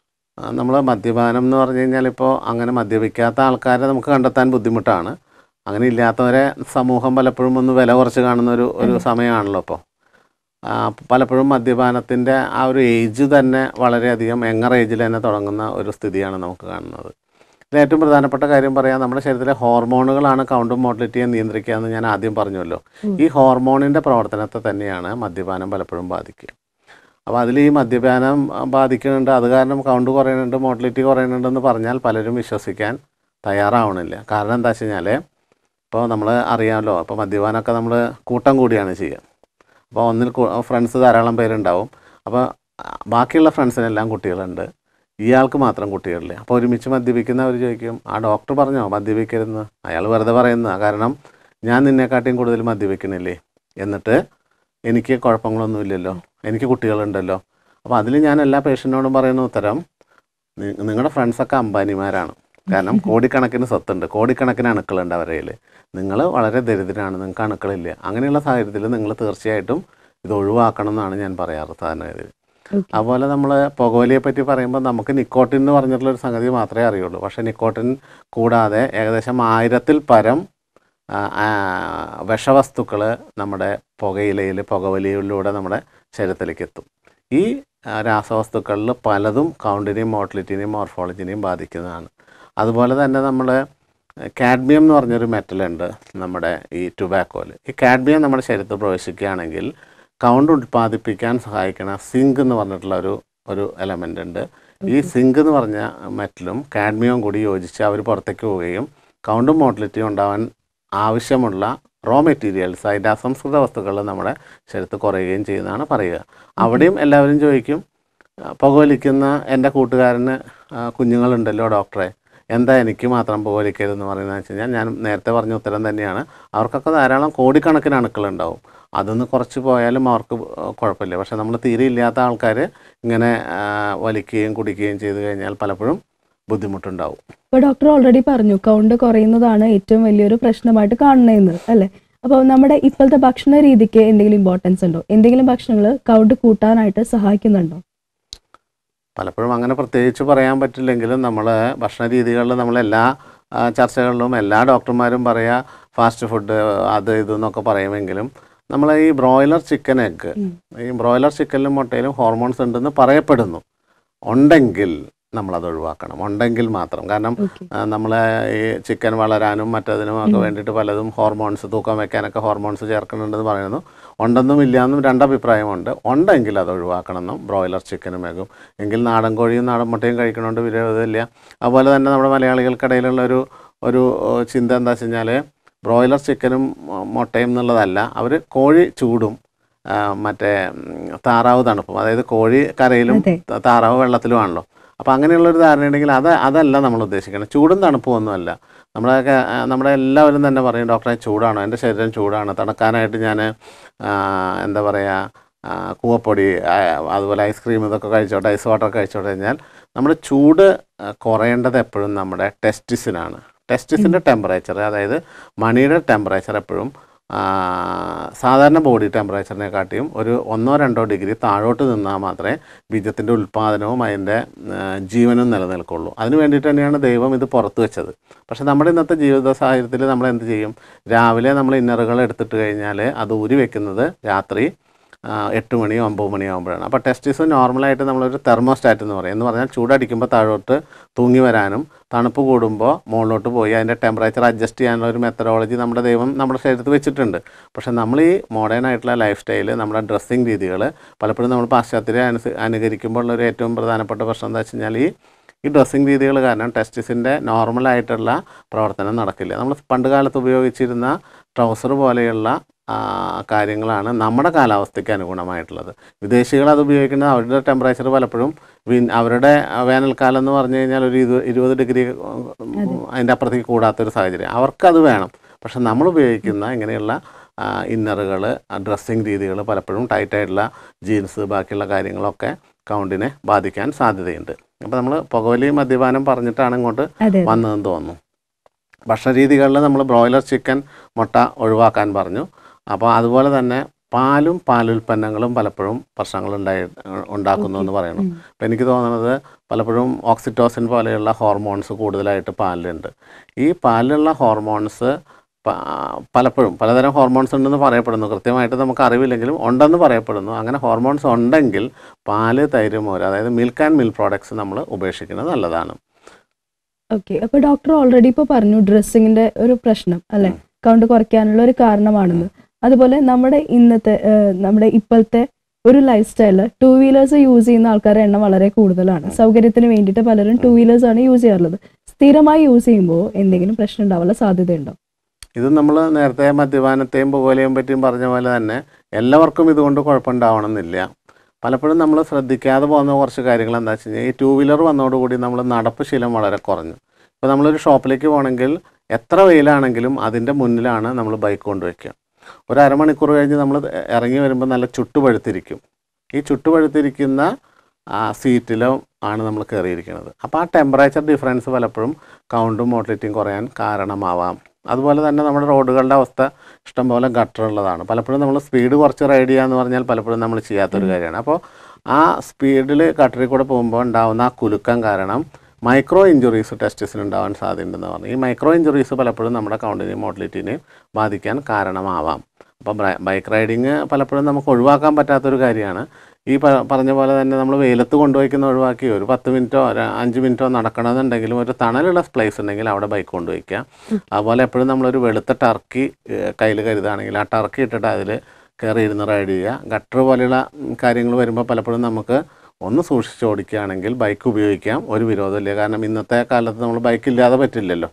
നമ്മൾ മദ്യപാനം എന്ന് പറഞ്ഞു കഴിഞ്ഞാൽ ഇപ്പോൾ അങ്ങനെ മദ്യപിക്കാത്ത ആൾക്കാരെ നമുക്ക് കണ്ടെത്താൻ ബുദ്ധിമുട്ടാണ് അങ്ങനെ ഇല്ലാത്തവരെ സമൂഹം പലപ്പോഴും ഒന്ന് വില കുറച്ച് കാണുന്ന ഒരു ഒരു സമയമാണല്ലോ ഇപ്പോൾ പലപ്പോഴും മദ്യപാനത്തിൻ്റെ ആ ഒരു ഏജ് തന്നെ വളരെയധികം യങ്ങർ ഏജിൽ തന്നെ തുടങ്ങുന്ന ഒരു സ്ഥിതിയാണ് നമുക്ക് കാണുന്നത് ഇതിൽ ഏറ്റവും പ്രധാനപ്പെട്ട കാര്യം പറയാം നമ്മുടെ ശരീരത്തിലെ ഹോർമോണുകളാണ് കൗണ്ടും മോട്ടിലിറ്റിയെ നിയന്ത്രിക്കുക എന്ന് ഞാൻ ആദ്യം പറഞ്ഞല്ലോ ഉം. ഈ ഹോർമോണിൻ്റെ പ്രവർത്തനത്തെ തന്നെയാണ് മദ്യപാനം പലപ്പോഴും ബാധിക്കുക അപ്പോൾ അതിൽ ഈ മദ്യപാനം ആ, ബാധിക്കുന്നുണ്ട് അത് കാരണം കൗണ്ട് കുറയുന്നുണ്ട് മോട്ടിലിറ്റി കുറയുന്നുണ്ടെന്ന് പറഞ്ഞാൽ പലരും വിശ്വസിക്കാൻ തയ്യാറാവണില്ല കാരണം എന്താ വെച്ച് കഴിഞ്ഞാൽ ഇപ്പോൾ നമ്മൾ അറിയാമല്ലോ അപ്പോൾ മദ്യപാനമൊക്കെ നമ്മൾ കൂട്ടം കൂടിയാണ് ചെയ്യുക അപ്പോൾ ഒന്നിൽ ഫ്രണ്ട്സ് ധാരാളം പേരുണ്ടാവും അപ്പോൾ ആ, ബാക്കിയുള്ള ഫ്രണ്ട്സിനെല്ലാം കുട്ടികളുണ്ട് ഇയാൾക്ക് മാത്രം കുട്ടികളില്ല അപ്പോൾ ഒരുമിച്ച് മദ്യപിക്കുന്നവർ ചോദിക്കും ആ ഡോക്ടർ പറഞ്ഞോ മദ്യപിക്കരുതെന്ന് അയാൾ വെറുതെ പറയുന്ന കാരണം ഞാൻ നിന്നെക്കാട്ടിയും കൂടുതൽ മദ്യപിക്കണില്ലേ എന്നിട്ട് എനിക്ക് കുഴപ്പങ്ങളൊന്നുമില്ലല്ലോ എനിക്ക് കുട്ടികളുണ്ടല്ലോ അപ്പോൾ അതിൽ ഞാൻ എല്ലാ പേഷ്യൻറ്റിനോടും പറയുന്ന ഉത്തരം നി- നിങ്ങളുടെ ഫ്രണ്ട്സൊക്കെ അംബാനിമാരാണ് കാരണം കോടിക്കണക്കിന് സ്വത്തുണ്ട് കോടിക്കണക്കിന് അണുക്കളുണ്ട് അവരുടെ കയ്യിൽ നിങ്ങൾ വളരെ ദരിദ്രരാണ് നിങ്ങൾക്ക് അണുക്കളില്ല അങ്ങനെയുള്ള സാഹചര്യത്തിൽ നിങ്ങൾ തീർച്ചയായിട്ടും ഇത് ഒഴിവാക്കണം എന്നാണ് ഞാൻ പറയാറ് സാധാരണഗതിയിൽ Okay. അതുപോലെ നമ്മൾ പുകവലിയെ പറ്റി പറയുമ്പോൾ നമുക്ക് നിക്കോട്ടിൻ എന്ന് പറഞ്ഞിട്ടുള്ള ഒരു സംഗതി മാത്രമേ അറിയുള്ളൂ പക്ഷേ നിക്കോട്ടിൻ കൂടാതെ ഏകദേശം ആയിരത്തിൽ പരം ആ, ആ, വിഷവസ്തുക്കൾ നമ്മുടെ പുകയിലയിൽ പുകവലിയിലൂടെ നമ്മുടെ ശരീരത്തിലേക്ക് എത്തും ഈ ആ, രാസവസ്തുക്കളിൽ പലതും കൗണ്ടിനെയും മോട്ടിലിറ്റിനെയും മോർഫോളജിനെയും ബാധിക്കുന്നതാണ് അതുപോലെ തന്നെ നമ്മൾ കാഡ്മിയം എന്ന് പറഞ്ഞൊരു മെറ്റലുണ്ട് നമ്മുടെ ഈ ടുബാക്കോയിൽ ഈ കാഡ്മിയം നമ്മുടെ ശരീരത്തിൽ പ്രവേശിക്കുകയാണെങ്കിൽ കൗണ്ട് ഉൽപ്പാദിപ്പിക്കാൻ സഹായിക്കുന്ന സിങ്ക് എന്ന് പറഞ്ഞിട്ടുള്ള ഒരു ഒരു എലമെൻ്റ് ഉണ്ട് ഈ സിങ്ക് എന്ന് പറഞ്ഞ മെറ്റലും കാഡ്മിയവും കൂടി യോജിച്ച് അവർ പുറത്തേക്ക് പോവുകയും കൗണ്ടും മോട്ടിലിറ്റിയും ഉണ്ടാവാൻ ആവശ്യമുള്ള റോ മെറ്റീരിയൽസ് അതിൻ്റെ അസംസ്കൃത വസ്തുക്കൾ നമ്മുടെ ശരീരത്തിൽ കുറയുകയും ചെയ്യുന്നതാണ് പറയുക അവിടെയും എല്ലാവരും ചോദിക്കും ആ, പുകവലിക്കുന്ന എൻ്റെ കൂട്ടുകാരന് ആ, കുഞ്ഞുങ്ങളുണ്ടല്ലോ ഡോക്ടറെ എന്താ എനിക്ക് മാത്രം പുകവലിക്കരുതെന്ന് പറയുന്നത് വെച്ച് കഴിഞ്ഞാൽ ഞാൻ നേരത്തെ പറഞ്ഞ ഉത്തരം തന്നെയാണ് അവർക്കൊക്കെ ധാരാളം കോടിക്കണക്കിന് അണുക്കളുണ്ടാവും അതൊന്ന് കുറച്ച് പോയാലും അവർക്ക് കുഴപ്പമില്ല പക്ഷെ നമ്മൾ തീരെ ഇല്ലാത്ത ആൾക്കാർ ഇങ്ങനെ ആ, വലിക്കുകയും കുടിക്കുകയും ചെയ്തു കഴിഞ്ഞാൽ പലപ്പോഴും ബുദ്ധിമുട്ടുണ്ടാവും ഇപ്പൊ ഡോക്ടർ ഓൾറെഡി പറഞ്ഞു കൗണ്ട് കുറയുന്നതാണ് ഏറ്റവും വലിയൊരു പ്രശ്നമായിട്ട് കാണുന്നത് അല്ലെ അപ്പോൾ നമ്മുടെ ഇപ്പോഴത്തെ ഭക്ഷണ രീതിക്ക് എന്തെങ്കിലും ഇമ്പോർട്ടൻസ് ഉണ്ടോ എന്തെങ്കിലും ഭക്ഷണങ്ങൾ കൗണ്ട് കൂട്ടാനായിട്ട് സഹായിക്കുന്നുണ്ടോ പലപ്പോഴും അങ്ങനെ പ്രത്യേകിച്ച് പറയാൻ പറ്റില്ലെങ്കിലും നമ്മൾ ഭക്ഷണ രീതികളിൽ നമ്മളെല്ലാ ആ, ചർച്ചകളിലും എല്ലാ ഡോക്ടർമാരും പറയുക ഫാസ്റ്റ് ഫുഡ് അത് ഇതെന്നൊക്കെ പറയുമെങ്കിലും നമ്മൾ ഈ ബ്രോയിലർ ചിക്കൻ എഗ്ഗ് ഉം. ഈ ബ്രോയിലർ ചിക്കനിലും മുട്ടയിലും ഹോർമോൺസ് ഉണ്ടെന്ന് പറയപ്പെടുന്നു ഉണ്ടെങ്കിൽ നമ്മളത് ഒഴിവാക്കണം ഉണ്ടെങ്കിൽ മാത്രം കാരണം ഓക്കെ നമ്മൾ ഈ ചിക്കൻ വളരാനും മറ്റതിനും ഒക്കെ ഉം. വേണ്ടിയിട്ട് പലതും ഹോർമോൺസ് തൂക്കം വെക്കാനൊക്കെ ഹോർമോൺസ് ചേർക്കുന്നുണ്ടെന്ന് പറയുന്നു ഉണ്ടെന്നും ഇല്ലയെന്നും രണ്ടഭിപ്രായമുണ്ട് ഉണ്ടെങ്കിൽ അത് ഒഴിവാക്കണമെന്നും ബ്രോയിലർ ചിക്കനും എഗും എങ്കിൽ നാടൻ കോഴിയും നാടൻ മുട്ടയും കഴിക്കണോണ്ട് വിരോധമില്ല അതുപോലെ തന്നെ നമ്മുടെ മലയാളികൾക്കിടയിലുള്ള ഒരു ഒരു ഏഹ്, ചിന്ത എന്താ വെച്ച് കഴിഞ്ഞാൽ ബ്രോയിലർ ചിക്കനും ഉം, മുട്ടയും എന്നുള്ളതല്ല അവർ കോഴി ചൂടും ആ, മറ്റേ ഉം, താറാവ് തണുപ്പും അതായത് കോഴി കരയിലും അതെ ത- താറാവ് വെള്ളത്തിലുമാണല്ലോ അപ്പോൾ അങ്ങനെയുള്ളൊരു ധാരണ ഉണ്ടെങ്കിൽ അത് അതല്ല നമ്മൾ ഉദ്ദേശിക്കുന്നത് ചൂടും തണുപ്പും ഒന്നുമല്ല നമ്മളൊക്കെ ആ, നമ്മുടെ എല്ലാവരും തന്നെ പറയും ഡോക്ടറെ ചൂടാണോ എൻ്റെ ശരീരം ചൂടാണ് തണുക്കാനായിട്ട് ഞാൻ എന്താ പറയുക ആ, കൂവപ്പൊടി ആ, അതുപോലെ ഐസ്ക്രീം ഇതൊക്കെ കഴിച്ചോട്ടെ ഐസ് വാട്ടർ കഴിച്ചോട്ടെ കഴിഞ്ഞാൽ നമ്മുടെ ചൂട് ആ, കുറയേണ്ടത് എപ്പോഴും നമ്മുടെ ടെസ്റ്റിസിനാണ് ടെസ്റ്റിസിൻ്റെ ടെമ്പറേച്ചർ അതായത് മണിയുടെ ടെമ്പറേച്ചർ എപ്പോഴും ആ, സാധാരണ ബോഡി ടെമ്പറേച്ചറിനെക്കാട്ടിയും ഒരു ഒന്നോ രണ്ടോ ഡിഗ്രി താഴോട്ട് നിന്നാൽ മാത്രമേ ബീജത്തിൻ്റെ ഉൽപ്പാദനവും അതിൻ്റെ ആ, ജീവനും നിലനിൽക്കുള്ളൂ അതിന് വേണ്ടിയിട്ട് തന്നെയാണ് ദൈവം ഇത് പുറത്ത് വെച്ചത് പക്ഷേ നമ്മുടെ ഇന്നത്തെ ജീവിത സാഹചര്യത്തിൽ നമ്മൾ എന്ത് ചെയ്യും രാവിലെ നമ്മൾ ഇന്നറുകൾ എടുത്തിട്ട് കഴിഞ്ഞാൽ അത് ഊരി വെക്കുന്നത് രാത്രി ആ, എട്ട് മണിയോ ഒമ്പത് മണിയോ ആകുമ്പോഴാണ് അപ്പോൾ ടെസ്റ്റിസ് നോർമലായിട്ട് നമ്മളൊരു തെർമോസ്റ്റാറ്റ് എന്ന് പറയും എന്ന് പറഞ്ഞാൽ ചൂടടിക്കുമ്പോൾ താഴോട്ട് തൂങ്ങി വരാനും തണുപ്പ് കൂടുമ്പോൾ മുകളിലോട്ട് പോയി അതിൻ്റെ ടെമ്പറേച്ചർ അഡ്ജസ്റ്റ് ചെയ്യാനുള്ള ഒരു മെത്തഡോളജി നമ്മുടെ ദൈവം നമ്മുടെ ശരീരത്തിൽ വെച്ചിട്ടുണ്ട് പക്ഷേ നമ്മൾ ഈ മോഡേൺ ആയിട്ടുള്ള ലൈഫ് സ്റ്റൈല് നമ്മുടെ ഡ്രസ്സിങ് രീതികൾ പലപ്പോഴും നമ്മൾ പാശ്ചാത്യരെ അനുസ അനുകരിക്കുമ്പോൾ ഉള്ള ഒരു ഏറ്റവും പ്രധാനപ്പെട്ട പ്രശ്നം എന്താ വെച്ച് കഴിഞ്ഞാൽ ഈ ഈ ഡ്രസ്സിങ് രീതികൾ കാരണം ടെസ്റ്റിസിൻ്റെ നോർമലായിട്ടുള്ള പ്രവർത്തനം നടക്കില്ല നമ്മൾ പണ്ട് കാലത്ത് ഉപയോഗിച്ചിരുന്ന ട്രൗസർ പോലെയുള്ള ആ, കാര്യങ്ങളാണ് നമ്മുടെ കാലാവസ്ഥയ്ക്ക് അനുഗുണമായിട്ടുള്ളത് വിദേശികൾ അത് ഉപയോഗിക്കുന്നത് അവരുടെ ടെമ്പറേച്ചർ പലപ്പോഴും വിൻ അവരുടെ വേനൽക്കാലം എന്ന് പറഞ്ഞു കഴിഞ്ഞാൽ ഒരു ഇരുപത് ഇരുപത് ഡിഗ്രി അതിൻ്റെ അപ്പുറത്തേക്ക് കൂടാത്തൊരു സാഹചര്യം അവർക്കത് വേണം പക്ഷെ നമ്മൾ ഉപയോഗിക്കുന്ന ഇങ്ങനെയുള്ള ഇന്നറുകൾ ഡ്രസ്സിങ് രീതികൾ പലപ്പോഴും ടൈറ്റായിട്ടുള്ള ജീൻസ് ബാക്കിയുള്ള കാര്യങ്ങളൊക്കെ കൗണ്ടിനെ ബാധിക്കാൻ സാധ്യതയുണ്ട് അപ്പോൾ നമ്മൾ പുകവലി മദ്യപാനം പറഞ്ഞിട്ടാണ് ഇങ്ങോട്ട് അതെ വന്നതെന്ന് തോന്നുന്നു ഭക്ഷണരീതികളിൽ നമ്മൾ ബ്രോയിലർ ചിക്കൻ മുട്ട ഒഴിവാക്കാൻ പറഞ്ഞു അപ്പോൾ അതുപോലെ തന്നെ പാലും പാലുൽപ്പന്നങ്ങളും പലപ്പോഴും പ്രശ്നങ്ങൾ ഉണ്ടായി ഉണ്ടാക്കുന്നു എന്ന് പറയണം ഉം. അപ്പോൾ എനിക്ക് തോന്നുന്നത് പലപ്പോഴും ഓക്സിറ്റോസിൻ പോലെയുള്ള ഹോർമോൺസ് കൂടുതലായിട്ട് പാലിലുണ്ട് ഈ പാലിലുള്ള ഹോർമോൺസ് പ- പലപ്പോഴും പലതരം ഹോർമോൺസ് ഉണ്ടെന്ന് പറയപ്പെടുന്നു കൃത്യമായിട്ട് നമുക്ക് അറിവില്ലെങ്കിലും ഉണ്ടെന്ന് പറയപ്പെടുന്നു അങ്ങനെ ഹോർമോൺസ് ഉണ്ടെങ്കിൽ പാല് തൈര് മോര് അതായത് മിൽക്ക് ആൻഡ് മിൽക്ക് പ്രോഡക്ട്സ് നമ്മൾ ഉപേക്ഷിക്കുന്നത് നല്ലതാണ് ഓക്കെ അപ്പൊ ഡോക്ടർ ഓൾറെഡി ഇപ്പൊ പറഞ്ഞു ഡ്രസ്സിങ്ങിന്റെ ഒരു പ്രശ്നം അല്ലെ ഉം. കൗണ്ട് കുറയ്ക്കാനുള്ള ഒരു കാരണമാണെന്ന് അതുപോലെ നമ്മുടെ ഇന്നത്തെ ഏഹ്, നമ്മുടെ ഇപ്പോഴത്തെ ഒരു lifestyle two wheelers use ചെയ്യുന്ന ആൾക്കാരുടെ എണ്ണം വളരെ കൂടുതലാണ് സൗകര്യത്തിന് വേണ്ടിയിട്ട് പലരും ടൂ വീലേഴ്സ് ആണ് യൂസ് ചെയ്യാറുള്ളത് സ്ഥിരമായി യൂസ് ചെയ്യുമ്പോൾ എന്തെങ്കിലും പ്രശ്നം ഉണ്ടാവാനുള്ള സാധ്യതയുണ്ടോ ഇത് നമ്മൾ നേരത്തെ മദ്യപാനത്തെയും പുകവലിയെയും പറ്റിയും പറഞ്ഞ പോലെ തന്നെ എല്ലാവർക്കും ഇതുകൊണ്ട് കുഴപ്പമുണ്ടാവണമെന്നില്ല പലപ്പോഴും നമ്മൾ ശ്രദ്ധിക്കാതെ പോകുന്ന കുറച്ച് കാര്യങ്ങൾ എന്താ വെച്ച് കഴിഞ്ഞാൽ ഈ ടൂ വീലർ വന്നതോടുകൂടി നമ്മൾ നടപ്പ് ശീലം വളരെ കുറഞ്ഞു ഇപ്പോൾ നമ്മളൊരു ഷോപ്പിലേക്ക് പോകണമെങ്കിൽ എത്ര വെയിലാണെങ്കിലും അതിൻ്റെ മുന്നിലാണ് നമ്മൾ ബൈക്ക് കൊണ്ടുവയ്ക്കുക ഒരു അരമണിക്കൂർ കഴിഞ്ഞ് നമ്മൾ ഇറങ്ങി വരുമ്പോൾ നല്ല ചുട്ടുപഴുത്തിരിക്കും ഈ ചുട്ടുപഴുത്തിരിക്കുന്ന ആ സീറ്റിലും ആണ് നമ്മൾ കയറിയിരിക്കുന്നത് അപ്പോൾ ആ ടെമ്പറേച്ചർ ഡിഫറൻസ് പലപ്പോഴും കൗണ്ടും മോട്ടിലിറ്റിയും കുറയാൻ കാരണമാവാം അതുപോലെ തന്നെ നമ്മുടെ റോഡുകളുടെ അവസ്ഥ ഇഷ്ടംപോലെ ഗട്ടർ ഉള്ളതാണ് പലപ്പോഴും നമ്മൾ സ്പീഡ് കുറച്ച് റൈഡ് ചെയ്യുക എന്ന് പറഞ്ഞാൽ പലപ്പോഴും നമ്മൾ ചെയ്യാത്തൊരു കാര്യമാണ് അപ്പോൾ ആ സ്പീഡിൽ ഗട്ടറിൽ കൂടെ പോകുമ്പോൾ ഉണ്ടാവുന്ന ആ കുലുക്കം കാരണം മൈക്രോ ഇഞ്ചുറീസ് ടെസ്റ്റിസിന് ഉണ്ടാവാൻ സാധ്യതയുണ്ടെന്ന് പറഞ്ഞു ഈ മൈക്രോ ഇഞ്ചുറീസ് പലപ്പോഴും നമ്മുടെ കൗണ്ടിനെയും മോട്ടിലിറ്റിനെയും ബാധിക്കാൻ കാരണമാവാം അപ്പോൾ ബൈക്ക് റൈഡിങ് പലപ്പോഴും നമുക്ക് ഒഴിവാക്കാൻ പറ്റാത്തൊരു കാര്യമാണ് ഈ പ- പറഞ്ഞ പോലെ തന്നെ നമ്മൾ വെയിലത്ത് കൊണ്ടുപോയിക്കുന്ന ഒഴിവാക്കി ഒരു പത്ത് മിനിറ്റോ ഒരു അഞ്ച് മിനിറ്റോ നടക്കണമെന്നുണ്ടെങ്കിലും ഒരു തണലുള്ള പ്ലേസ് ഉണ്ടെങ്കിൽ അവിടെ ബൈക്ക് കൊണ്ടുപോയിക്കുക അതുപോലെ എപ്പോഴും നമ്മളൊരു വെളുത്ത ടർക്കി കയ്യിൽ കരുതുകയാണെങ്കിൽ ആ ടർക്കി ഇട്ടിട്ട് അതിൽ കയറി ഇരുന്ന് റൈഡ് ചെയ്യുക ഗട്ടർ പോലെയുള്ള കാര്യങ്ങൾ വരുമ്പോൾ പലപ്പോഴും നമുക്ക് ഒന്ന് സൂക്ഷിച്ച് ഓടിക്കുകയാണെങ്കിൽ ബൈക്ക് ഉപയോഗിക്കാം ഒരു വിരോധമില്ല കാരണം ഇന്നത്തെ കാലത്ത് നമ്മൾ ബൈക്ക് ഇല്ലാതെ പറ്റില്ലല്ലോ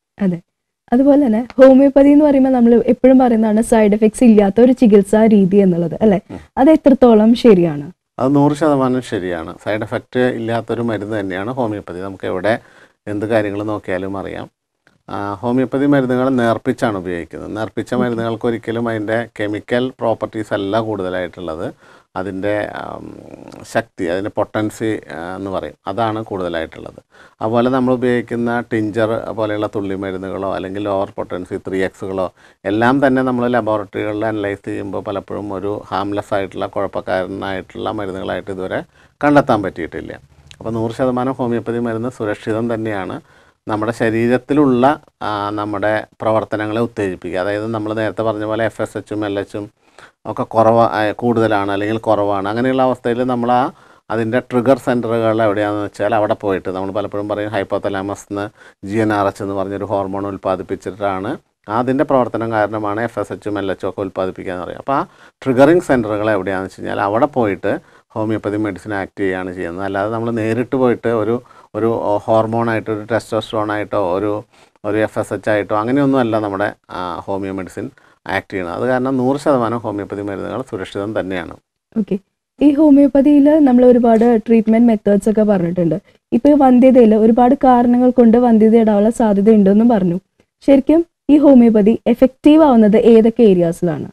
അതുപോലെ തന്നെ ഹോമിയോപ്പതി എന്ന് പറയുമ്പോൾ നമ്മൾ എപ്പോഴും പറയുന്നതാണ് സൈഡ് എഫക്ട്സ് ഇല്ലാത്ത ഒരു ചികിത്സാ രീതി എന്നുള്ളത് അല്ലെ അത് എത്രത്തോളം ശരിയാണ് അത് നൂറ് ശതമാനം ശരിയാണ് സൈഡ് എഫക്റ്റ് ഇല്ലാത്തൊരു മരുന്ന് തന്നെയാണ് ഹോമിയോപ്പതി നമുക്ക് എവിടെ എന്ത് കാര്യങ്ങൾ നോക്കിയാലും അറിയാം ആ, ഹോമിയോപ്പതി മരുന്നുകൾ നേർപ്പിച്ചാണ് ഉപയോഗിക്കുന്നത് നേർപ്പിച്ച മരുന്നുകൾക്ക് ഒരിക്കലും അതിൻ്റെ കെമിക്കൽ പ്രോപ്പർട്ടീസ് അല്ല കൂടുതലായിട്ടുള്ളത് അതിൻ്റെ ആം, ശക്തി അതിൻ്റെ പൊട്ടൻസി എന്ന് പറയും അതാണ് കൂടുതലായിട്ടുള്ളത് അതുപോലെ നമ്മൾ ഉപയോഗിക്കുന്ന ടിഞ്ചർ പോലെയുള്ള തുള്ളി മരുന്നുകളോ അല്ലെങ്കിൽ ലോവർ പൊട്ടൻസി ത്രീ എക്സുകളോ എല്ലാം തന്നെ നമ്മൾ ലബോറട്ടറികളിൽ അനലൈസ് ചെയ്യുമ്പോൾ പലപ്പോഴും ഒരു ഹാംലെസ് ആയിട്ടുള്ള കുഴപ്പക്കാരനായിട്ടുള്ള മരുന്നുകളായിട്ട് ഇതുവരെ കണ്ടെത്താൻ പറ്റിയിട്ടില്ല അപ്പോൾ നൂറ് ശതമാനം ഹോമിയോപ്പതി മരുന്ന് സുരക്ഷിതം തന്നെയാണ് നമ്മുടെ ശരീരത്തിലുള്ള ആ, നമ്മുടെ പ്രവർത്തനങ്ങളെ ഉത്തേജിപ്പിക്കുക അതായത് നമ്മൾ നേരത്തെ പറഞ്ഞ പോലെ എഫ് എസ് എച്ചും എൽ എച്ചും ഒക്കെ കുറവ് ആ, കൂടുതലാണ് അല്ലെങ്കിൽ കുറവാണ് അങ്ങനെയുള്ള അവസ്ഥയിൽ നമ്മൾ ആ അതിൻ്റെ ട്രിഗർ സെൻറ്ററുകൾ എവിടെയാണെന്ന് വെച്ചാൽ അവിടെ പോയിട്ട് നമ്മൾ പലപ്പോഴും പറയും ഹൈപ്പോതലാമസ് എന്ന് ജി എൻ ആർ എച്ച് എന്ന് പറഞ്ഞൊരു ഹോർമോൺ ഉൽപ്പാദിപ്പിച്ചിട്ടാണ് അതിൻ്റെ പ്രവർത്തനം കാരണമാണ് എഫ് എസ് എച്ചും എൽ എച്ചും ഒക്കെ ഉൽപ്പാദിപ്പിക്കുക എന്ന് പറയും അപ്പോൾ ആ ട്രിഗറിങ് സെൻറ്ററുകൾ എവിടെയാണെന്ന് വെച്ച് കഴിഞ്ഞാൽ അവിടെ പോയിട്ട് ഹോമിയോപ്പതി മെഡിസിൻ ആക്ട് ചെയ്യുകയാണ് ചെയ്യുന്നത് അല്ലാതെ നമ്മൾ നേരിട്ട് പോയിട്ട് ഒരു ഒരു ഹോർമോണായിട്ടോ ഒരു ടെസ്റ്റോസ്ട്രോണായിട്ടോ ഒരു ഒരു എഫ് എസ് എച്ച് ആയിട്ടോ അങ്ങനെയൊന്നുമല്ല നമ്മുടെ ആ, ഹോമിയോ മെഡിസിൻ ആക്ട് ചെയ്യുന്നത് അത് കാരണം നൂറ് ശതമാനം ഹോമിയോപ്പതി മരുന്നുകൾ സുരക്ഷിതം തന്നെയാണ് ഓക്കെ ഈ ഹോമിയോപ്പതിയിൽ നമ്മൾ ഒരുപാട് ട്രീറ്റ്മെന്റ് മെത്തേഡ്സ് ഒക്കെ പറഞ്ഞിട്ടുണ്ട് ഇപ്പൊ ഈ വന്ധ്യതയിൽ ഒരുപാട് കാരണങ്ങൾ കൊണ്ട് വന്ധ്യത ഇടാനുള്ള സാധ്യത ഉണ്ടെന്നും പറഞ്ഞു ശരിക്കും ഈ ഹോമിയോപ്പതി എഫക്റ്റീവ് ആവുന്നത് ഏതൊക്കെ ഏരിയാസിലാണ്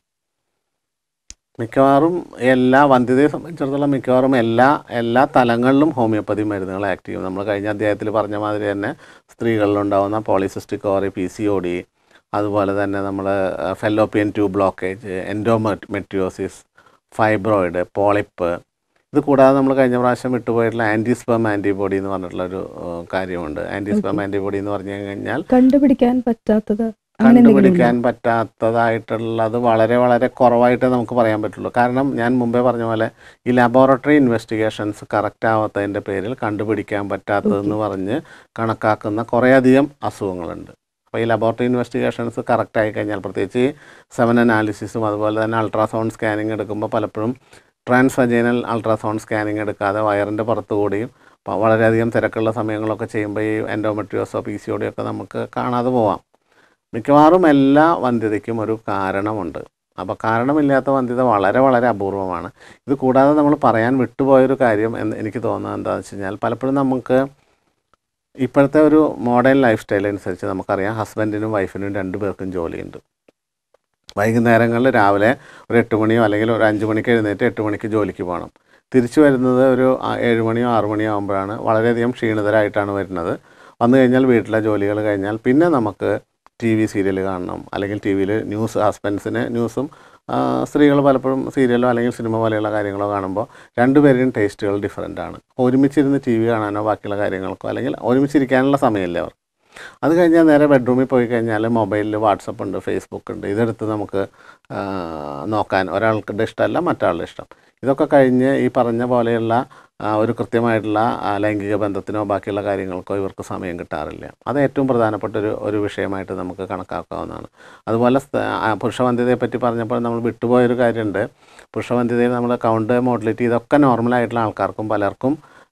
മിക്കവാറും എല്ലാ വന്ധ്യതയെ സംബന്ധിച്ചിടത്തോളം മിക്കവാറും എല്ലാ എല്ലാ തലങ്ങളിലും ഹോമിയോപ്പതി മരുന്നുകൾ ആക്ട് ചെയ്യും നമ്മൾ കഴിഞ്ഞ അധ്യായത്തിൽ പറഞ്ഞ മാതിരി തന്നെ സ്ത്രീകളിലുണ്ടാകുന്ന polycystic ovary P C O D അതുപോലെ തന്നെ നമ്മൾ fallopian tube blockage endometriosis fibroid polyp ഇത് കൂടാതെ നമ്മൾ കഴിഞ്ഞ പ്രാവശ്യം വിട്ടുപോയിട്ടുള്ള ആൻറ്റിസ്പെം ആൻറ്റിബോഡി എന്ന് പറഞ്ഞിട്ടുള്ള ഒരു ഏഹ്, കാര്യമുണ്ട് ആൻറ്റിസ്പെം ആൻറ്റിബോഡി എന്ന് പറഞ്ഞു കഴിഞ്ഞാൽ കണ്ടുപിടിക്കാൻ പറ്റാത്തത് അങ്ങനെ എന്തെങ്കിലും കണ്ടുപിടിക്കാൻ പറ്റാത്തതായിട്ടുള്ളത് വളരെ വളരെ കുറവായിട്ടേ നമുക്ക് പറയാൻ പറ്റുള്ളൂ കാരണം ഞാൻ മുമ്പേ പറഞ്ഞ പോലെ ഈ ലബോറട്ടറി ഇൻവെസ്റ്റിഗേഷൻസ് കറക്റ്റ് ആവാത്തതിൻ്റെ പേരിൽ കണ്ടുപിടിക്കാൻ പറ്റാത്തതെന്ന് പറഞ്ഞ് കണക്കാക്കുന്ന കുറേയധികം അസുഖങ്ങളുണ്ട് അപ്പോൾ ഈ ലബോറട്ടറി ഇൻവെസ്റ്റിഗേഷൻസ് കറക്റ്റ് ആയി കഴിഞ്ഞാൽ പ്രത്യേകിച്ച് സെവൻ അനാലിസിസും അതുപോലെ തന്നെ അൾട്രാസൗണ്ട് സ്കാനിങ് എടുക്കുമ്പോൾ പലപ്പോഴും ട്രാൻസ്വജൈനൽ അൾട്രാസൗണ്ട് സ്കാനിങ് എടുക്കാതെ വയറിൻ്റെ പുറത്തു കൂടിയും പ- വളരെയധികം തിരക്കുള്ള സമയങ്ങളൊക്കെ ചെയ്യുമ്പോൾ ഈ എൻഡോമെട്രിയോസോ പി സി ഒക്കെ നമുക്ക് കാണാതെ പോവാം മിക്കവാറും എല്ലാ വന്ധ്യതയ്ക്കും ഒരു കാരണമുണ്ട് അപ്പോൾ കാരണമില്ലാത്ത വന്ധ്യത വളരെ വളരെ അപൂർവമാണ് ഇത് കൂടാതെ നമ്മൾ പറയാൻ വിട്ടുപോയൊരു കാര്യം എന്ന് എനിക്ക് തോന്നുന്നത് എന്താണെന്ന് വെച്ച് കഴിഞ്ഞാൽ പലപ്പോഴും നമുക്ക് ഇപ്പോഴത്തെ ഒരു മോഡേൺ ലൈഫ് സ്റ്റൈൽ അനുസരിച്ച് നമുക്കറിയാം ഹസ്ബൻഡിനും വൈഫിനും രണ്ടു പേർക്കും ജോലിയുണ്ട് വൈകുന്നേരങ്ങളിൽ രാവിലെ ഒരു എട്ട് മണിയോ അല്ലെങ്കിൽ ഒരു അഞ്ച് മണിക്ക് എഴുന്നേറ്റ് എട്ട് മണിക്ക് ജോലിക്ക് പോകണം തിരിച്ചു വരുന്നത് ഒരു ആ- ഏഴ് മണിയോ ആറ് മണിയോ ആകുമ്പോഴാണ് വളരെയധികം ക്ഷീണിതരായിട്ടാണ് വരുന്നത് വന്നു കഴിഞ്ഞാൽ വീട്ടിലെ ജോലികൾ കഴിഞ്ഞാൽ പിന്നെ നമുക്ക് ടി വി സീരിയൽ കാണണം അല്ലെങ്കിൽ ടി വിയിൽ ന്യൂസ് ഹസ്ബൻഡ്സിന് ന്യൂസും സ്ത്രീകൾ പലപ്പോഴും സീരിയലോ അല്ലെങ്കിൽ സിനിമ പോലെയുള്ള കാര്യങ്ങളോ കാണുമ്പോൾ രണ്ടുപേരുടെയും ടേസ്റ്റുകൾ ഡിഫറെൻ്റ് ആണ് ഒരുമിച്ചിരുന്ന് ടി വി കാണാനോ ബാക്കിയുള്ള കാര്യങ്ങൾക്കോ അല്ലെങ്കിൽ ഒരുമിച്ചിരിക്കാനുള്ള സമയമില്ല അവർ അത് കഴിഞ്ഞാൽ നേരെ ബെഡ്റൂമിൽ പോയി കഴിഞ്ഞാൽ മൊബൈലിൽ വാട്സപ്പ് ഉണ്ട് ഫേസ്ബുക്ക് ഉണ്ട് ഇതെടുത്ത് നമുക്ക് ആ, നോക്കാൻ ഒരാൾക്കുടെ ഇഷ്ടമല്ല മറ്റാളുടെ ഇഷ്ടം ഇതൊക്കെ കഴിഞ്ഞ് ഈ പറഞ്ഞ പോലെയുള്ള ആ, ഒരു കൃത്യമായിട്ടുള്ള ആ, ലൈംഗിക ബന്ധത്തിനോ ബാക്കിയുള്ള കാര്യങ്ങൾക്കോ ഇവർക്ക് സമയം കിട്ടാറില്ല അത് ഏറ്റവും പ്രധാനപ്പെട്ട ഒരു ഒരു വിഷയമായിട്ട് നമുക്ക് കണക്കാക്കാവുന്നതാണ് അതുപോലെ സ്ത- ആ, പുരുഷവന്ധ്യതയെ പറ്റി പറഞ്ഞപ്പോൾ നമ്മൾ വിട്ടുപോയൊരു കാര്യമുണ്ട് പുരുഷവന്ധ്യതയിൽ നമ്മൾ കൗണ്ട് മോഡലിറ്റി ഇതൊക്കെ നോർമലായിട്ടുള്ള ആൾക്കാർക്കും പലർക്കും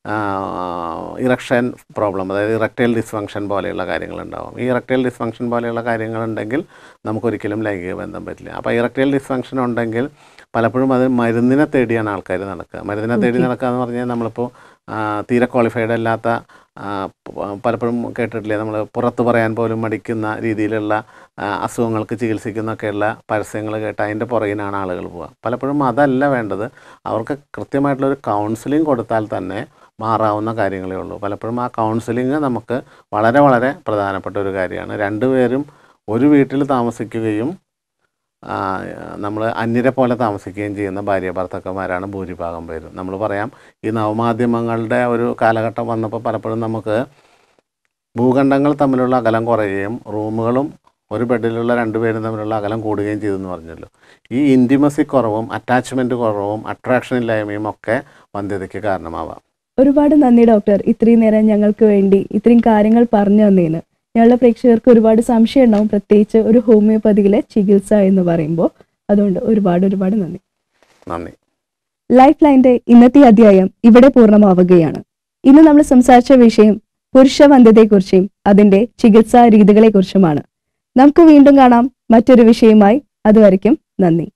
ഇറക്ഷൻ പ്രോബ്ലം അതായത് ഇറക്ടൈൽ ഡിസ്ഫങ്ഷൻ പോലെയുള്ള കാര്യങ്ങളുണ്ടാവും ഈ ഇറക്ടൈൽ ഡിസ്ഫങ്ഷൻ പോലെയുള്ള കാര്യങ്ങളുണ്ടെങ്കിൽ നമുക്കൊരിക്കലും ലൈംഗിക ബന്ധം പറ്റില്ല അപ്പോൾ ഇറക്ടൈൽ ഡിസ്ഫങ്ഷൻ ഉണ്ടെങ്കിൽ പലപ്പോഴും അത് മരുന്നിനെ തേടിയാണ് ആൾക്കാർ നടക്കുക മരുന്നിനെ തേടി Okay. നടക്കുക എന്ന് പറഞ്ഞാൽ നമ്മളിപ്പോൾ ആ, തീരെ ക്വാളിഫൈഡ് അല്ലാത്ത ആ, പ- പലപ്പോഴും കേട്ടിട്ടില്ലേ നമ്മൾ പുറത്ത് പറയാൻ പോലും മടിക്കുന്ന രീതിയിലുള്ള ആ, അസുഖങ്ങൾക്ക് ചികിത്സിക്കുന്നൊക്കെയുള്ള പരസ്യങ്ങൾ കേട്ട് അതിൻ്റെ പുറകിനാണ് ആളുകൾ പോവുക പലപ്പോഴും അതല്ല വേണ്ടത് അവർക്ക് കൃത്യമായിട്ടുള്ളൊരു കൗൺസിലിംഗ് കൊടുത്താൽ തന്നെ മാറാവുന്ന കാര്യങ്ങളേ ഉള്ളൂ പലപ്പോഴും ആ കൗൺസിലിംഗ് നമുക്ക് വളരെ വളരെ പ്രധാനപ്പെട്ട ഒരു കാര്യമാണ് രണ്ടുപേരും ഒരു വീട്ടിൽ താമസിക്കുകയും നമ്മൾ അന്യരെ പോലെ താമസിക്കുകയും ചെയ്യുന്ന ഭാര്യ ഭർത്താക്കന്മാരാണ് ഭൂരിഭാഗം പേരും നമ്മൾ പറയാം ഈ നവമാധ്യമങ്ങളുടെ ഒരു കാലഘട്ടം വന്നപ്പോൾ പലപ്പോഴും നമുക്ക് ഭൂഖണ്ഡങ്ങൾ തമ്മിലുള്ള അകലം കുറയുകയും റൂമുകളും ഒരു ബെഡിലുള്ള രണ്ടുപേരും തമ്മിലുള്ള അകലം കൂടുകയും ചെയ്തെന്ന് പറഞ്ഞല്ലോ ഈ ഇൻറ്റിമസി കുറവും അറ്റാച്ച്മെൻറ്റ് കുറവും അട്രാക്ഷൻ ഇല്ലായ്മയും ഒക്കെ വന്ധ്യതയ്ക്ക് കാരണമാവാം ഒരുപാട് നന്ദി ഡോക്ടർ ഇത്രയും നേരം ഞങ്ങൾക്ക് വേണ്ടി ഇത്രയും കാര്യങ്ങൾ പറഞ്ഞു തന്നതിന് ഞങ്ങളുടെ പ്രേക്ഷകർക്ക് ഒരുപാട് സംശയം ഉണ്ടാവും പ്രത്യേകിച്ച് ഒരു ഹോമിയോപ്പതിയിലെ ചികിത്സ എന്ന് പറയുമ്പോൾ അതുകൊണ്ട് ഒരുപാട് ഒരുപാട് നന്ദി നന്ദി ലൈഫ് ലൈൻ്റെ ഇന്നത്തെ അധ്യായം ഇവിടെ പൂർണ്ണമാവുകയാണ് ഇന്ന് നമ്മൾ സംസാരിച്ച വിഷയം പുരുഷ വന്ധ്യതയെക്കുറിച്ചും അതിന്റെ ചികിത്സാ രീതികളെക്കുറിച്ചുമാണ് നമുക്ക് വീണ്ടും കാണാം മറ്റൊരു വിഷയമായി അതുവരയ്ക്കും നന്ദി